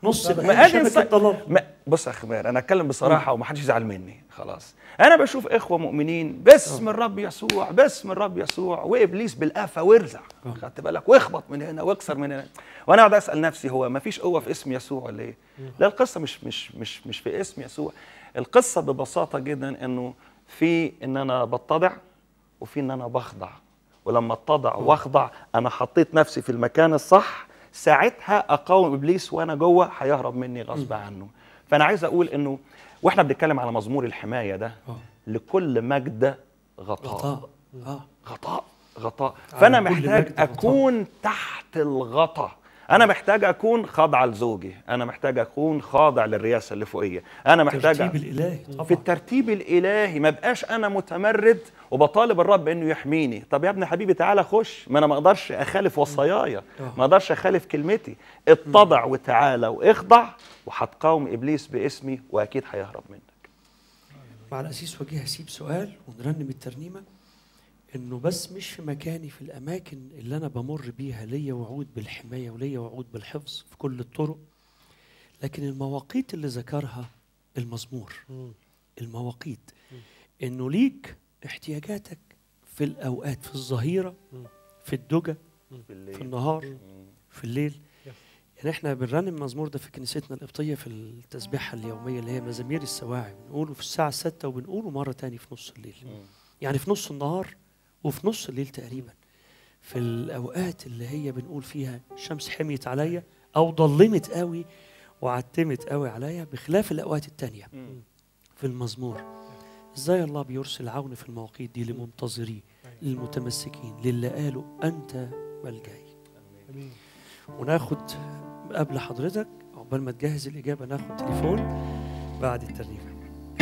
نص ما العين ادي شبكه إنسان- ضلال ما بص يا خمار انا اتكلم بصراحه ومحدش يزعل مني خلاص انا بشوف اخوه مؤمنين باسم الرب يسوع باسم الرب يسوع وابليس بالقفا وارزع خدت بالك واخبط من هنا واكسر من هنا وانا اقعد اسال نفسي هو ما فيش قوه في اسم يسوع ولا ايه لا القصه مش مش مش مش في اسم يسوع القصه ببساطه جدا انه في ان انا بتضع وفي ان انا بخضع ولما اتضع واخضع انا حطيت نفسي في المكان الصح ساعتها اقاوم ابليس وانا جوه هيهرب مني غصب عنه فانا عايز اقول انه واحنا بنتكلم على مزمور الحمايه ده آه. لكل مجد غطاء غطاء اه غطاء غطاء على فانا كل محتاج مجد غطاء. اكون تحت الغطاء انا محتاج اكون خاضع لزوجي انا محتاج اكون خاضع للرئاسه اللي فوقيه انا محتاج الترتيب الالهي طبعا في الترتيب الالهي ما بقاش انا متمرد وبطالب الرب انه يحميني طب يا ابن حبيبي تعالى خش ما انا ما اقدرش اخالف وصاياي ما اقدرش اخالف كلمتي اتضع وتعالى واخضع وهتقاوم ابليس باسمي واكيد هيهرب منك مع الأسيس وجيه هسيب سؤال ونرنم الترنيمة إنه بس مش في مكاني في الأماكن اللي أنا بمر بيها ليا وعود بالحماية وليا وعود بالحفظ في كل الطرق لكن المواقيت اللي ذكرها المزمور المواقيت إنه ليك احتياجاتك في الأوقات في الظهيرة في الدجى في النهار في الليل يعني احنا بنرنم المزمور ده في كنيستنا القبطية في التسبيحة اليومية اللي هي مزامير السواعي بنقوله في الساعة الستة وبنقوله مرة تاني في نص الليل يعني في نص النهار وفي نص الليل تقريبا في الأوقات اللي هي بنقول فيها الشمس حميت عليا أو ضلمت قوي وعتمت قوي عليا بخلاف الأوقات التانية في المزمور ازاي الله بيرسل عون في المواقيت دي لمنتظريه للمتمسكين للي قالوا أنت ملجئي وناخد قبل حضرتك عقبال ما تجهز الإجابة ناخد تليفون بعد الترنيمة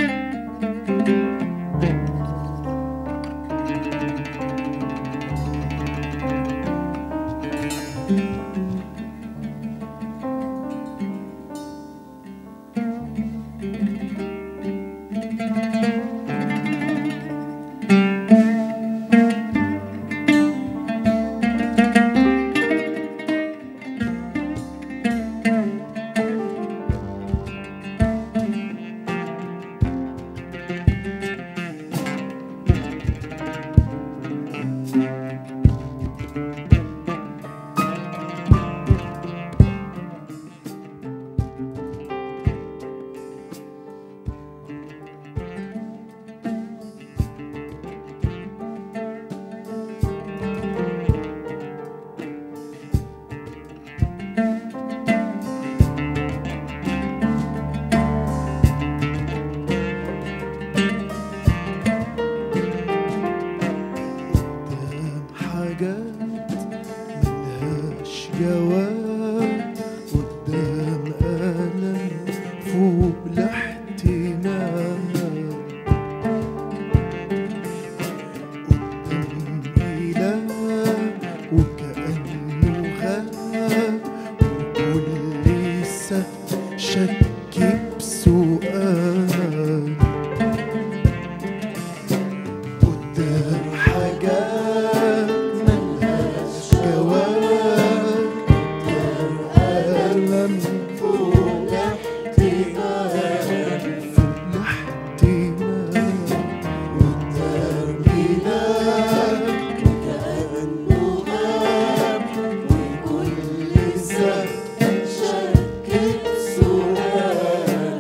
قدام حاجات ملهاش جواب قدام ألم فوق الاحتمال قدام إله وكأنه غاب وكل سبت شك بسؤال قدام حاجات ملهاش جواب قدام ألم فوق احتمال فوق الاحتمال قدام إله وكأنه غاب وكل سبت شك بسؤال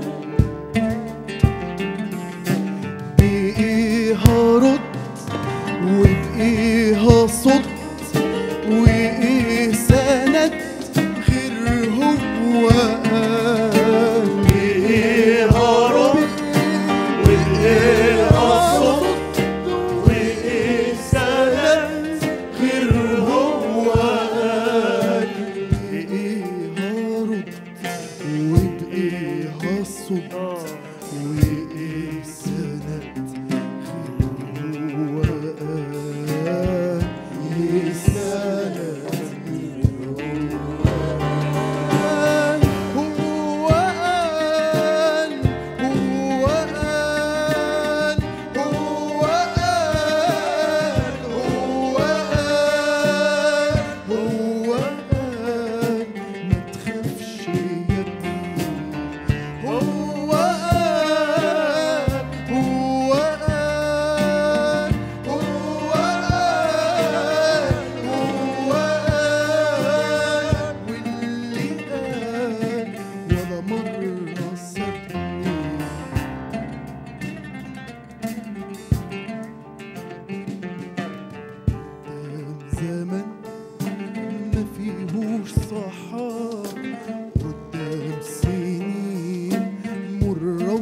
مرة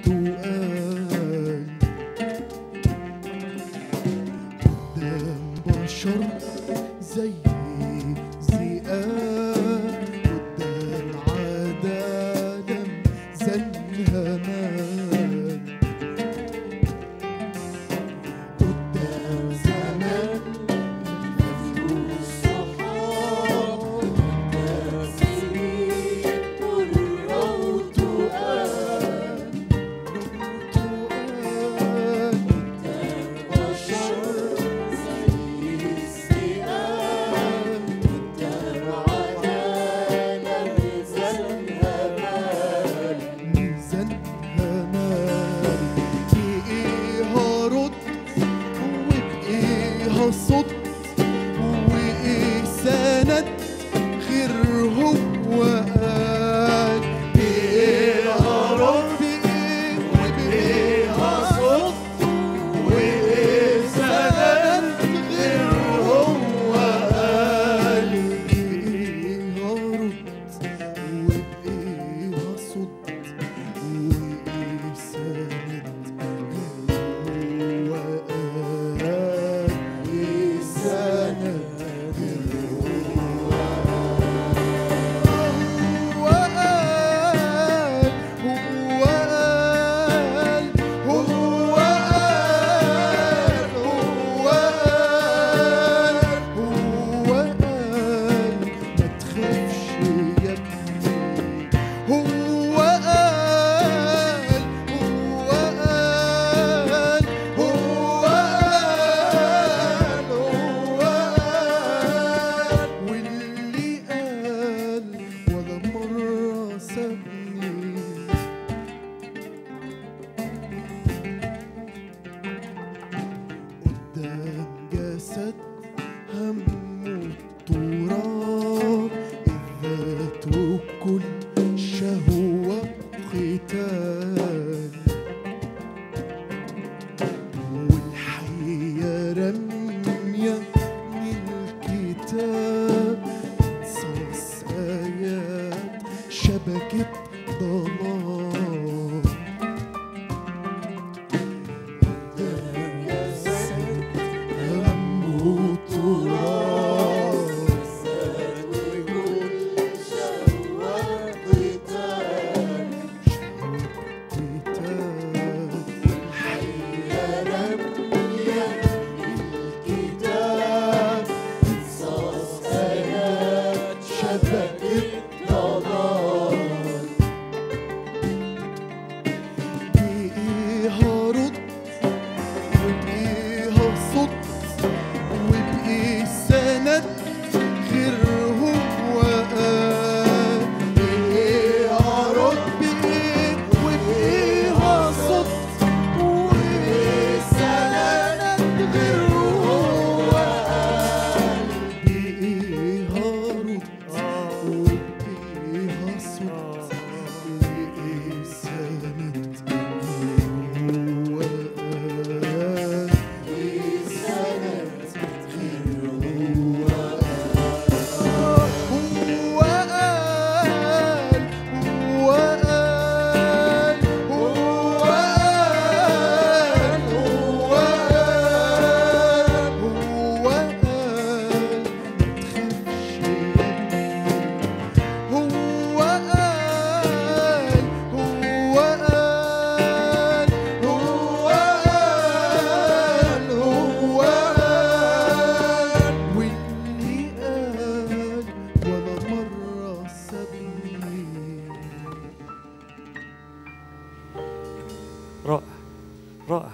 وتقال قدام بشر زي ذئاب قدام عدالة زنها مال قدام زمان مفروض صحاب ميزانها مال بإيه رد وبإيه صد وإيه سند غير هو قال بإيه رد بإيه وبإيه صد وإيه سند غير هو قال بإيه رد وبإيه صد وإيه سند غير هو قال إيه سند هو قال هو قال هو قال هو قال هو قال ما تخافش يا ابني هو قال هو قال هو قال هو قال واللي قال ولا مرة سابني قدام جسد هم التراب الذات وكل شهوة قتال والحية رمية من الكتاب صوص آيات شبكة ضلال هم تراب شبكة ضلال بإيه رد وبإيه صد وبإيه سند غير هو قال بإيه رد بإيه وبإيه صد وبإيه سند غير هو قال بإيه رد وبإيه صد وبإيه سند غير هو قال بإيه سند غير هو هو قال هو قال هو قال هو قال هو قال متخافش يا ابني هو قال هو قال هو قال هو قال واللي قال ولا مرة سابني رائع رائع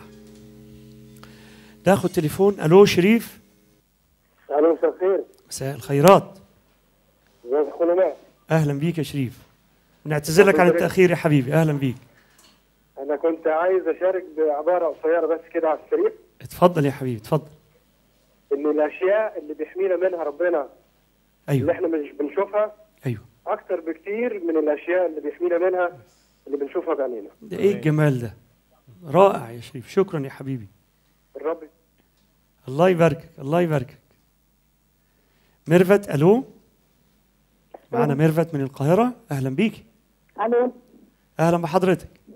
ناخد تليفون الو شريف الو مساء الخير مساء الخيرات ازيك يا اخونا ماهر اهلا بيك يا شريف نعتذر لك عن التاخير يا حبيبي اهلا بيك انا كنت عايز اشارك بعباره قصيره بس كده على السريع اتفضل يا حبيبي اتفضل ان الاشياء اللي بيحمينا منها ربنا اللي ايوه احنا مش بنشوفها ايوه اكتر بكتير من الاشياء اللي بيحمينا منها اللي بنشوفها بعينينا ده ايه الجمال ده رائع يا شريف شكرا يا حبيبي الرب الله يباركك الله يباركك ميرفت الو معنا ميرفت من القاهره اهلا بيكي الو اهلا بحضرتك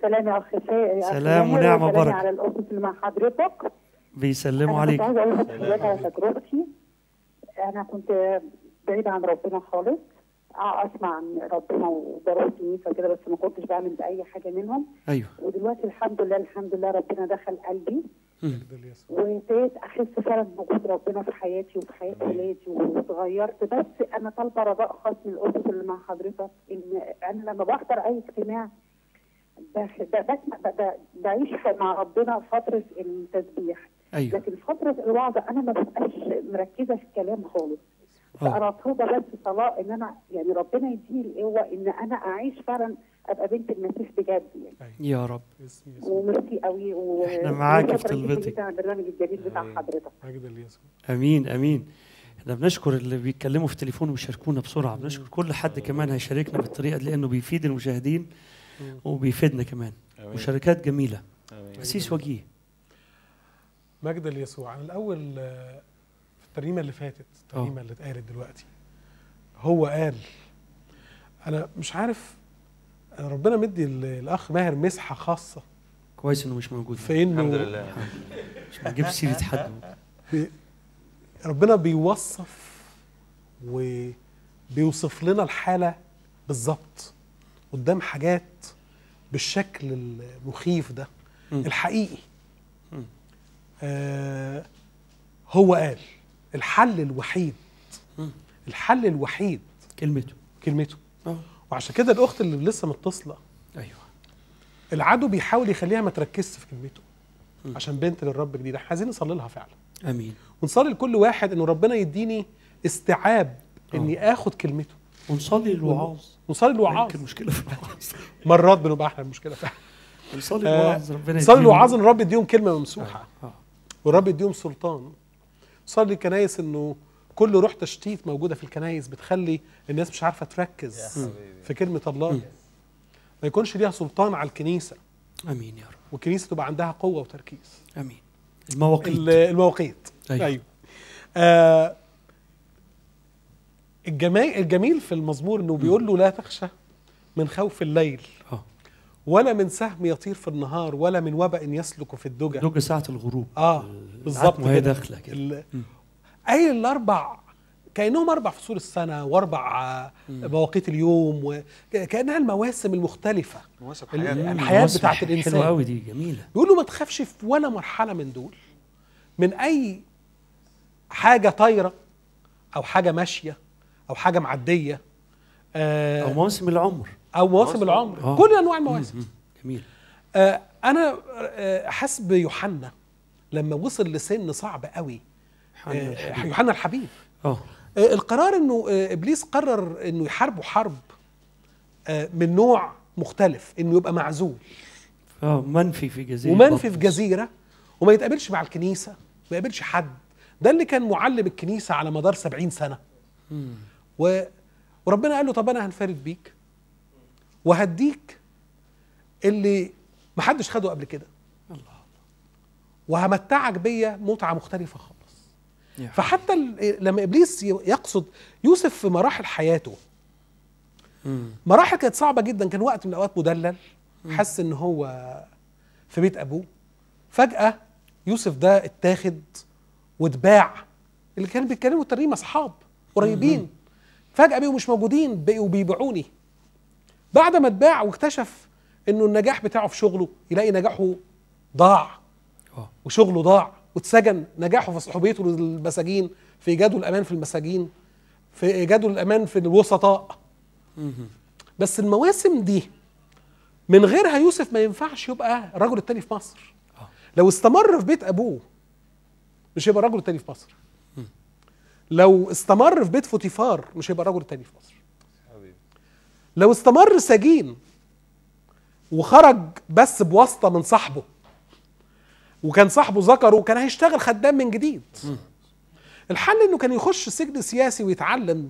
سلام يا اخ سا- يا أخ سلام ماهر، ونعمة وسلام وبركة. على الاسس اللي مع حضرتك بيسلموا انا عليك كنت عايزه اقول لحضرتك على تجربتي انا كنت بعيده عن ربنا خالص اه اسمع عن ربنا وبروح كنيسه كده بس ما كنتش بعمل باي حاجه منهم ايوه ودلوقتي الحمد لله الحمد لله ربنا دخل قلبي مم. وابتديت احس فعلا بوجود ربنا في حياتي وفي حياه ولادي واتغيرت بس انا طالبه رجاء خاص من الاسس اللي مع حضرتك ان انا لما بحضر اي اجتماع بح- ب- بسمع ب- ب- بعيش مع ربنا فتره التسبيح ايوه لكن فتره الوعظه انا ما ببقاش مركزه في الكلام خالص آه. فانا طالبه بس صلاه ان انا يعني ربنا يديني القوه ان انا اعيش فعلا ابقى بنت المسيح بجد يعني يا رب اسم يسوع وميرسي قوي و... إحنا معاكي في وشكراً جداً طلبتك. جداً على البرنامج الجميل بتاع حضرتك مجد ليسوع امين امين احنا بنشكر اللي بيتكلموا في التليفون ويشاركونا بسرعه بنشكر كل حد كمان هيشاركنا بالطريقه دي لانه بيفيد المشاهدين وبيفيدنا كمان آمين. مشاركات جميله آمين. أسيس وجيه مجد ليسوع عن الاول آه، في الترنيمه اللي فاتت الترنيمه اللي اتقالت دلوقتي هو قال انا مش عارف أنا ربنا مدي ال- الاخ ماهر مسحه خاصه كويس انه مش موجود في انه الحمد لله مش بنجيب سيره حد بي- ربنا بيوصف وبيوصف لنا الحالة بالظبط قدام حاجات بالشكل المخيف ده مم. الحقيقي مم. آه هو قال الحل الوحيد مم. الحل الوحيد كلمته كلمته اه وعشان كده الاخت اللي لسه متصله ايوه العدو بيحاول يخليها ما تركزش في كلمته مم. عشان بنت للرب جديده احنا عايزين نصلي لها فعلا امين ونصلي لكل واحد انه ربنا يديني استيعاب اني اخد كلمته ونصلي الوعاظ ونصلي الوعاظ يمكن مشكله في الوعاظ مرات بنبقى احنا المشكله فعلا ونصلي آه، الوعاظ ربنا نصلي يديله- الوعاظ ان الرب يديهم كلمه ممسوحه آه. والرب يديهم سلطان صلي الكنايس انه كل روح تشتيت موجوده في الكنايس بتخلي الناس مش عارفه تركز في كلمه الله ما يكونش ليها سلطان على الكنيسه امين يا رب والكنيسه تبقى عندها قوه وتركيز امين المواقيت ال- المواقيت أيوة. ايوه آه الجمال الجميل في المزمور انه بيقول له لا تخشى من خوف الليل اه ولا من سهم يطير في النهار ولا من وبأ يسلك في الدجى دوج ساعه الغروب اه بالظبط وهي كده. داخله كده ال- مم. اي الاربع كانهم اربع فصول السنه واربع آه، مواقيت اليوم وكانها المواسم المختلفه مواسم ال- حياتي. الحياه مواسم بتاعت حلوه الانسان قوي دي جميله بيقول له ما تخافش في ولا مرحله من دول من اي حاجه طايره او حاجه ماشيه او حاجه معديه آه، او مواسم العمر او مواسم مواسم العمر آه. كل انواع المواسم مم. جميل آه، انا آه، حسب يوحنا لما وصل لسن صعب قوي حنا آه، الحبيب. يوحنا الحبيب اه آه، القرار انه آه، ابليس قرر انه يحاربه حرب آه، من نوع مختلف انه يبقى معزول اه منفي في جزيره ومنفي في بطرس. جزيره وما يتقابلش مع الكنيسه ما يقابلش حد ده اللي كان معلم الكنيسه على مدار سبعين سنه مم. و... وربنا قال له طب انا هنفرد بيك وهديك اللي محدش خده قبل كده الله وهمتعك بيا متعه مختلفه خالص يا فحتى ال- لما ابليس ي- يقصد يوسف في مراحل حياته مم. مراحل كانت صعبه جدا كان وقت من الاوقات مدلل حس ان هو في بيت ابوه فجاه يوسف ده اتاخد واتباع اللي كانوا بيتكلموا الترنيمه اصحاب قريبين فجاه بقوا مش موجودين بقوا بيبيعوني بعد ما اتباع واكتشف انه النجاح بتاعه في شغله يلاقي نجاحه ضاع اه وشغله ضاع واتسجن نجاحه في صحوبيته للمساجين في ايجاده الامان في المساجين في ايجاده الامان في الوسطاء مم. بس المواسم دي من غيرها يوسف ما ينفعش يبقى الرجل التاني في مصر آه. لو استمر في بيت ابوه مش هيبقى الرجل التاني في مصر لو استمر في بيت فوتيفار مش هيبقى الرجل التاني في مصر حبيبي. لو استمر سجين وخرج بس بواسطه من صاحبه وكان صاحبه ذكره وكان هيشتغل خدام من جديد الحل انه كان يخش سجن سياسي ويتعلم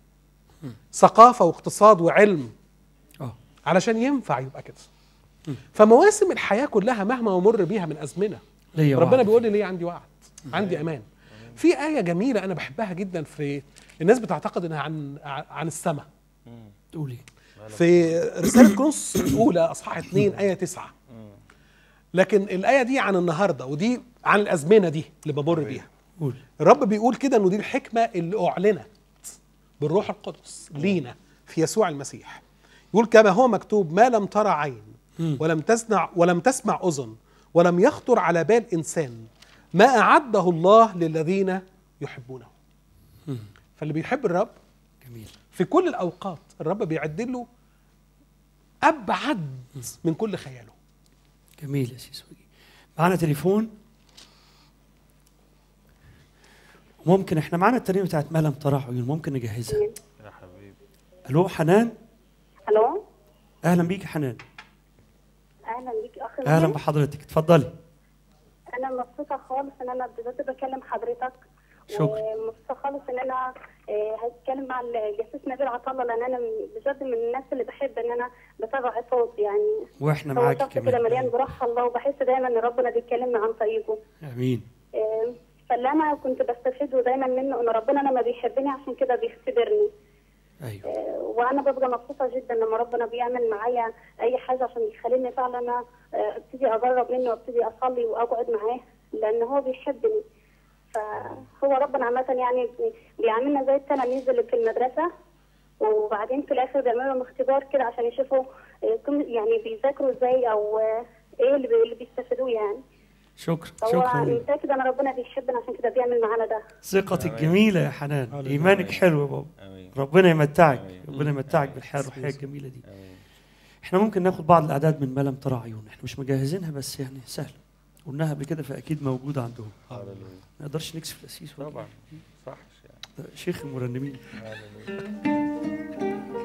ثقافه واقتصاد وعلم اه علشان ينفع يبقى كده فمواسم الحياه كلها مهما امر بيها من ازمنه ليا ربنا وعد. بيقول لي ليه عندي وعد عندي امان في ايه جميله انا بحبها جدا في الناس بتعتقد انها عن عن السماء تقولي في رسالة كورنثوس الأولى أصحاح 2 آية 9 لكن الآية دي عن النهاردة ودي عن الأزمنة دي اللي بمر بيها قول الرب بيقول كده إنه دي الحكمة اللي أعلنت بالروح القدس لينا في يسوع المسيح يقول كما هو مكتوب ما لم ترى عين ولم تسمع ولم تسمع أذن ولم يخطر على بال إنسان ما أعده الله للذين يحبونه فاللي بيحب الرب جميل في كل الأوقات الرب بيعد له أبعد من كل خياله جميل يا سيس وجيه معانا تليفون ممكن احنا معانا الترنيمه بتاعت ما لم ترى عيون ممكن نجهزها يا حبيبي الو حنان الو اهلا بيك يا حنان اهلا بيك اخ اهلا نبيل. بحضرتك اتفضلي انا مبسوطه خالص ان انا بالذات بكلم حضرتك شكرا. ومبسوطه خالص ان انا آه، هتكلم مع الجاسوس نبيل عطله لان انا من- بجد من الناس اللي بحب ان انا بتابع صوت يعني واحنا هو معاكي شخص كده مليان كمان بروح الله وبحس دايما ان ربنا بيتكلمنا عن طريقه امين آه، فاللي انا كنت بستفيده دايما منه ان ربنا لما بيحبني عشان كده بيختبرني ايوه آه، وانا ببقى مبسوطه جدا لما ربنا بيعمل معايا اي حاجه عشان يخليني فعلا انا آه، ابتدي اجرب منه وابتدي اصلي واقعد معاه لان هو بيحبني فهو ربنا عامه يعني بي- بيعاملنا زي التلاميذ اللي في المدرسه وبعدين في الاخر بيعملوا لهم اختبار كده عشان يشوفوا آه، كم- يعني بيذاكروا ازاي او آه، ايه اللي بي- اللي بيستفيدوه يعني شكرا فهو شكرا متاكد ان ربنا بيحبنا عشان كده بيعمل معانا ده ثقتك جميله يا حنان ايمانك حلو يا بابا امين ربنا يمتعك آمين. ربنا يمتعك بالحياه الروحيه الجميله دي امين احنا ممكن ناخد بعض الاعداد من ما لم ترى عيون احنا مش مجهزينها بس يعني سهله قلناها قبل كده فاكيد موجوده عندهم هللويا ما نقدرش نكسف الاسيس ولا طبعا صح يعني ده شيخ المرنمين هللويا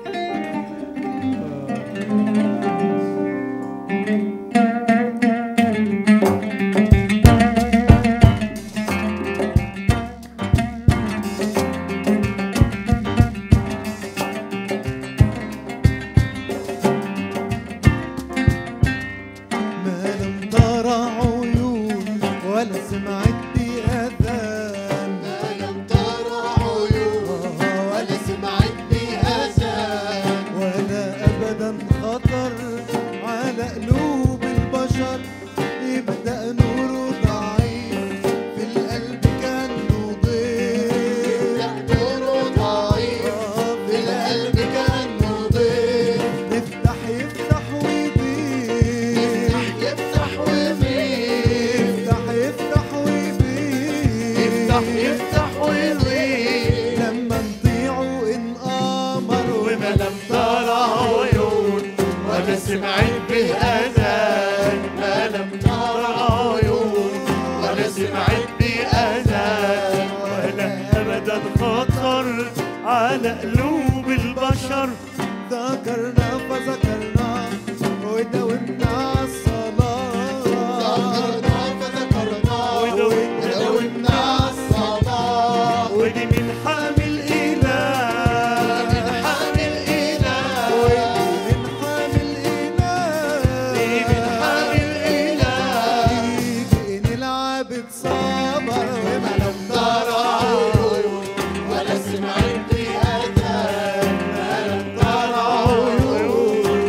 ما لم ترى عيون ولا سمعت بأذان ما لم ترى عيون ولا سمعت بأذان ولا أبدا خطر على قلوب البشر يبدأ نوره ضعيف في القلب كأنه ضيف يبدأ نوره ضعيف في القلب كأنه ضيف نفتح يفتح ويضيف يفتح ويضيف يفتح يفتح ويضيف يفتح يفتح ويضيف لما نطيعه إن أمر وما لم ترى عيون ولا سمعت به أذان ما لم ترى عيون ولا سمعت به أذان ولا أبدا خطر على قلوب البشر ذكرنا فذكرنا وداومنا على الصلاة ذكرنا فذكرنا وداومنا على الصلاة ودي من حامل إله من حامل إله ودي من حامل إله دي من حامل إله يجي إن العابد صبر وما لم ترى عيون ولا سمعت بأذان ما لم ترى عيون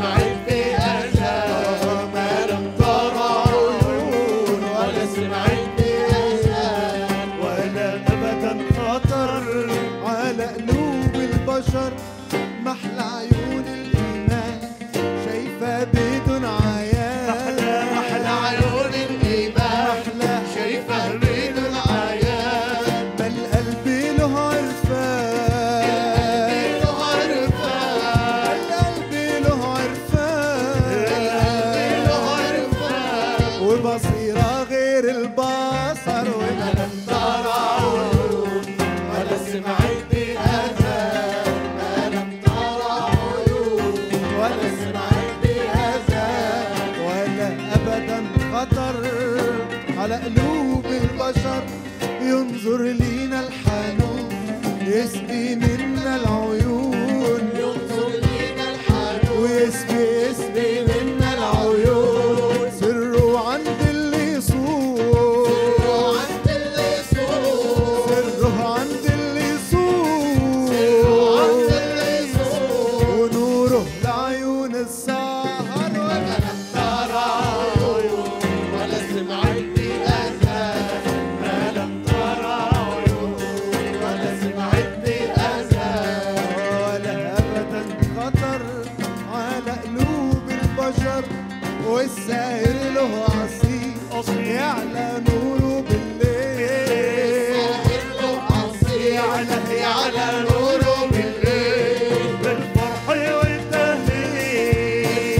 سمعت بأذان ما لم ترى عيون ولا سمعت بأذان ولا ابدا خطر على قلوب البشر محلى عيون الايمان شايفه بدون عيان محلى عيون الإيمان محلى شايفة بدون عيان ما القلب له عرفان له عرفان القلب له عرفان له عرفان وبصيرة غير البصر وما لم ترى عيون ولا سمعت بأذان ما لم ترى عيون ولا سمعت بأذان ولا ابدا خطر على قلوب البشر ينظر لينا الحنون يسقي منا العيون ينظر لينا الحنون ويسقي يسقي منا العيون سره عند اللي يصوم عند اللي يصوم سره عند اللي يصوم عند اللي يصوم ونوره لعيون السهر ما لم ترى عيون ولا سمعت بأذان ما لم ترى عيون ولا سمعت بأذان ولا ابدا خطر على قلوب البشر والسائر له عصير يعلى نوره بالليل له عصير يعلى يعلى نوره بالليل بالفرح والتهليل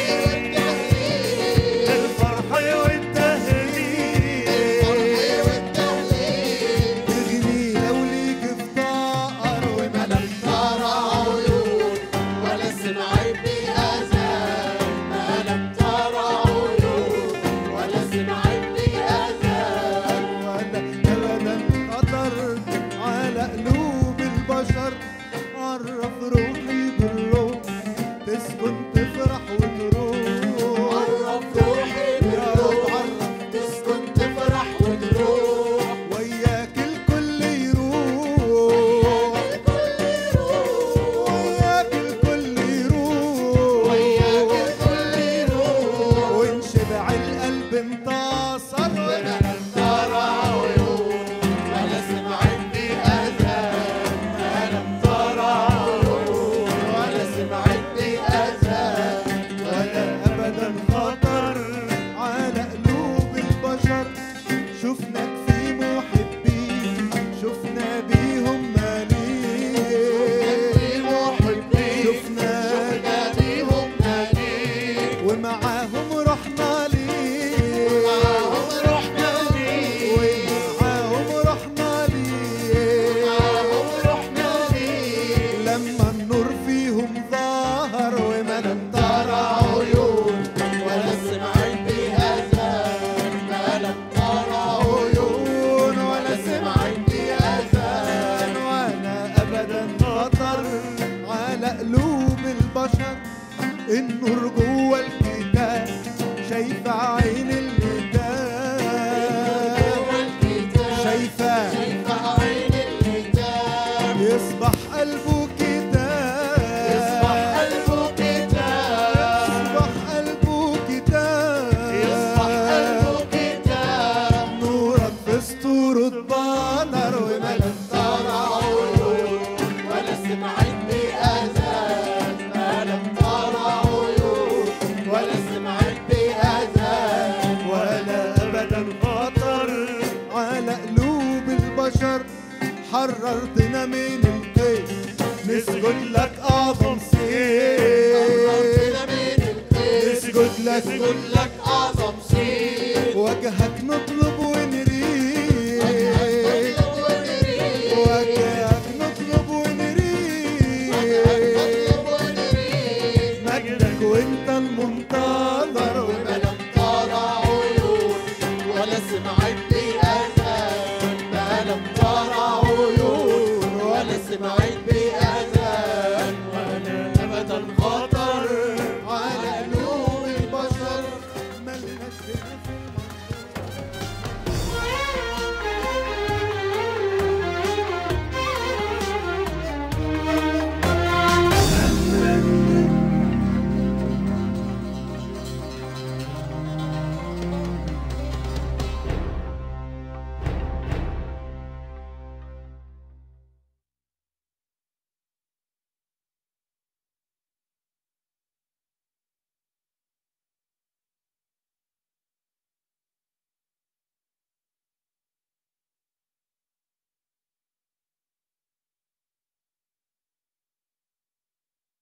الفرح والتهليل تغني لو ليك افتقر وما لم ترى عيون ولا سمعت بأذان ما لم ترى عيون ولا سمعت بأذان ولا ابدا خطر على قلوب البشر عرف روحي بالروح تسكن تفرح وتروح عرف روحي بالروح تسكن تفرح وتروح وياك الكل يروح وياك الكل يروح وياك الكل يروح وانشبع القلب انتصر وما لم ترى عيون ولا سمعت بأذان ما لم ترى عيون ولا سمعت بأذان ولا ابدا خطر على قلوب البشر شفناك في محبين شفنا بيهم مالين محبين شفنا شفنا بيهم نادين ومعاهم رحنا ليه معاهم رحنا ليه ومعاهم رحنا ليه معاهم رحنا ليه لما النور فيهم ظهر وما لم ترى عيون ولا سمعت بأذان ما لم ترى عيون ولا سمعت بأذان ولا ابدا خطر على قلوب البشر النور جوه الكتاب شايفه عين الكتاب والكتاب شايفه شايفة عين الكتاب يصبح قلبه كتاب يصبح قلبه كتاب يصبح قلبه كتاب يصبح قلبه كتاب نورك في سطور البنر وما لم ترى عيون ولا سمعت بأذان ما لم ترى عيون ولا سمعت بأذان ولا ابدا خطر على قلوب البشر حررتنا من القيد نسجد لك اعظم سيف من الخير نسجد لك نسجد لك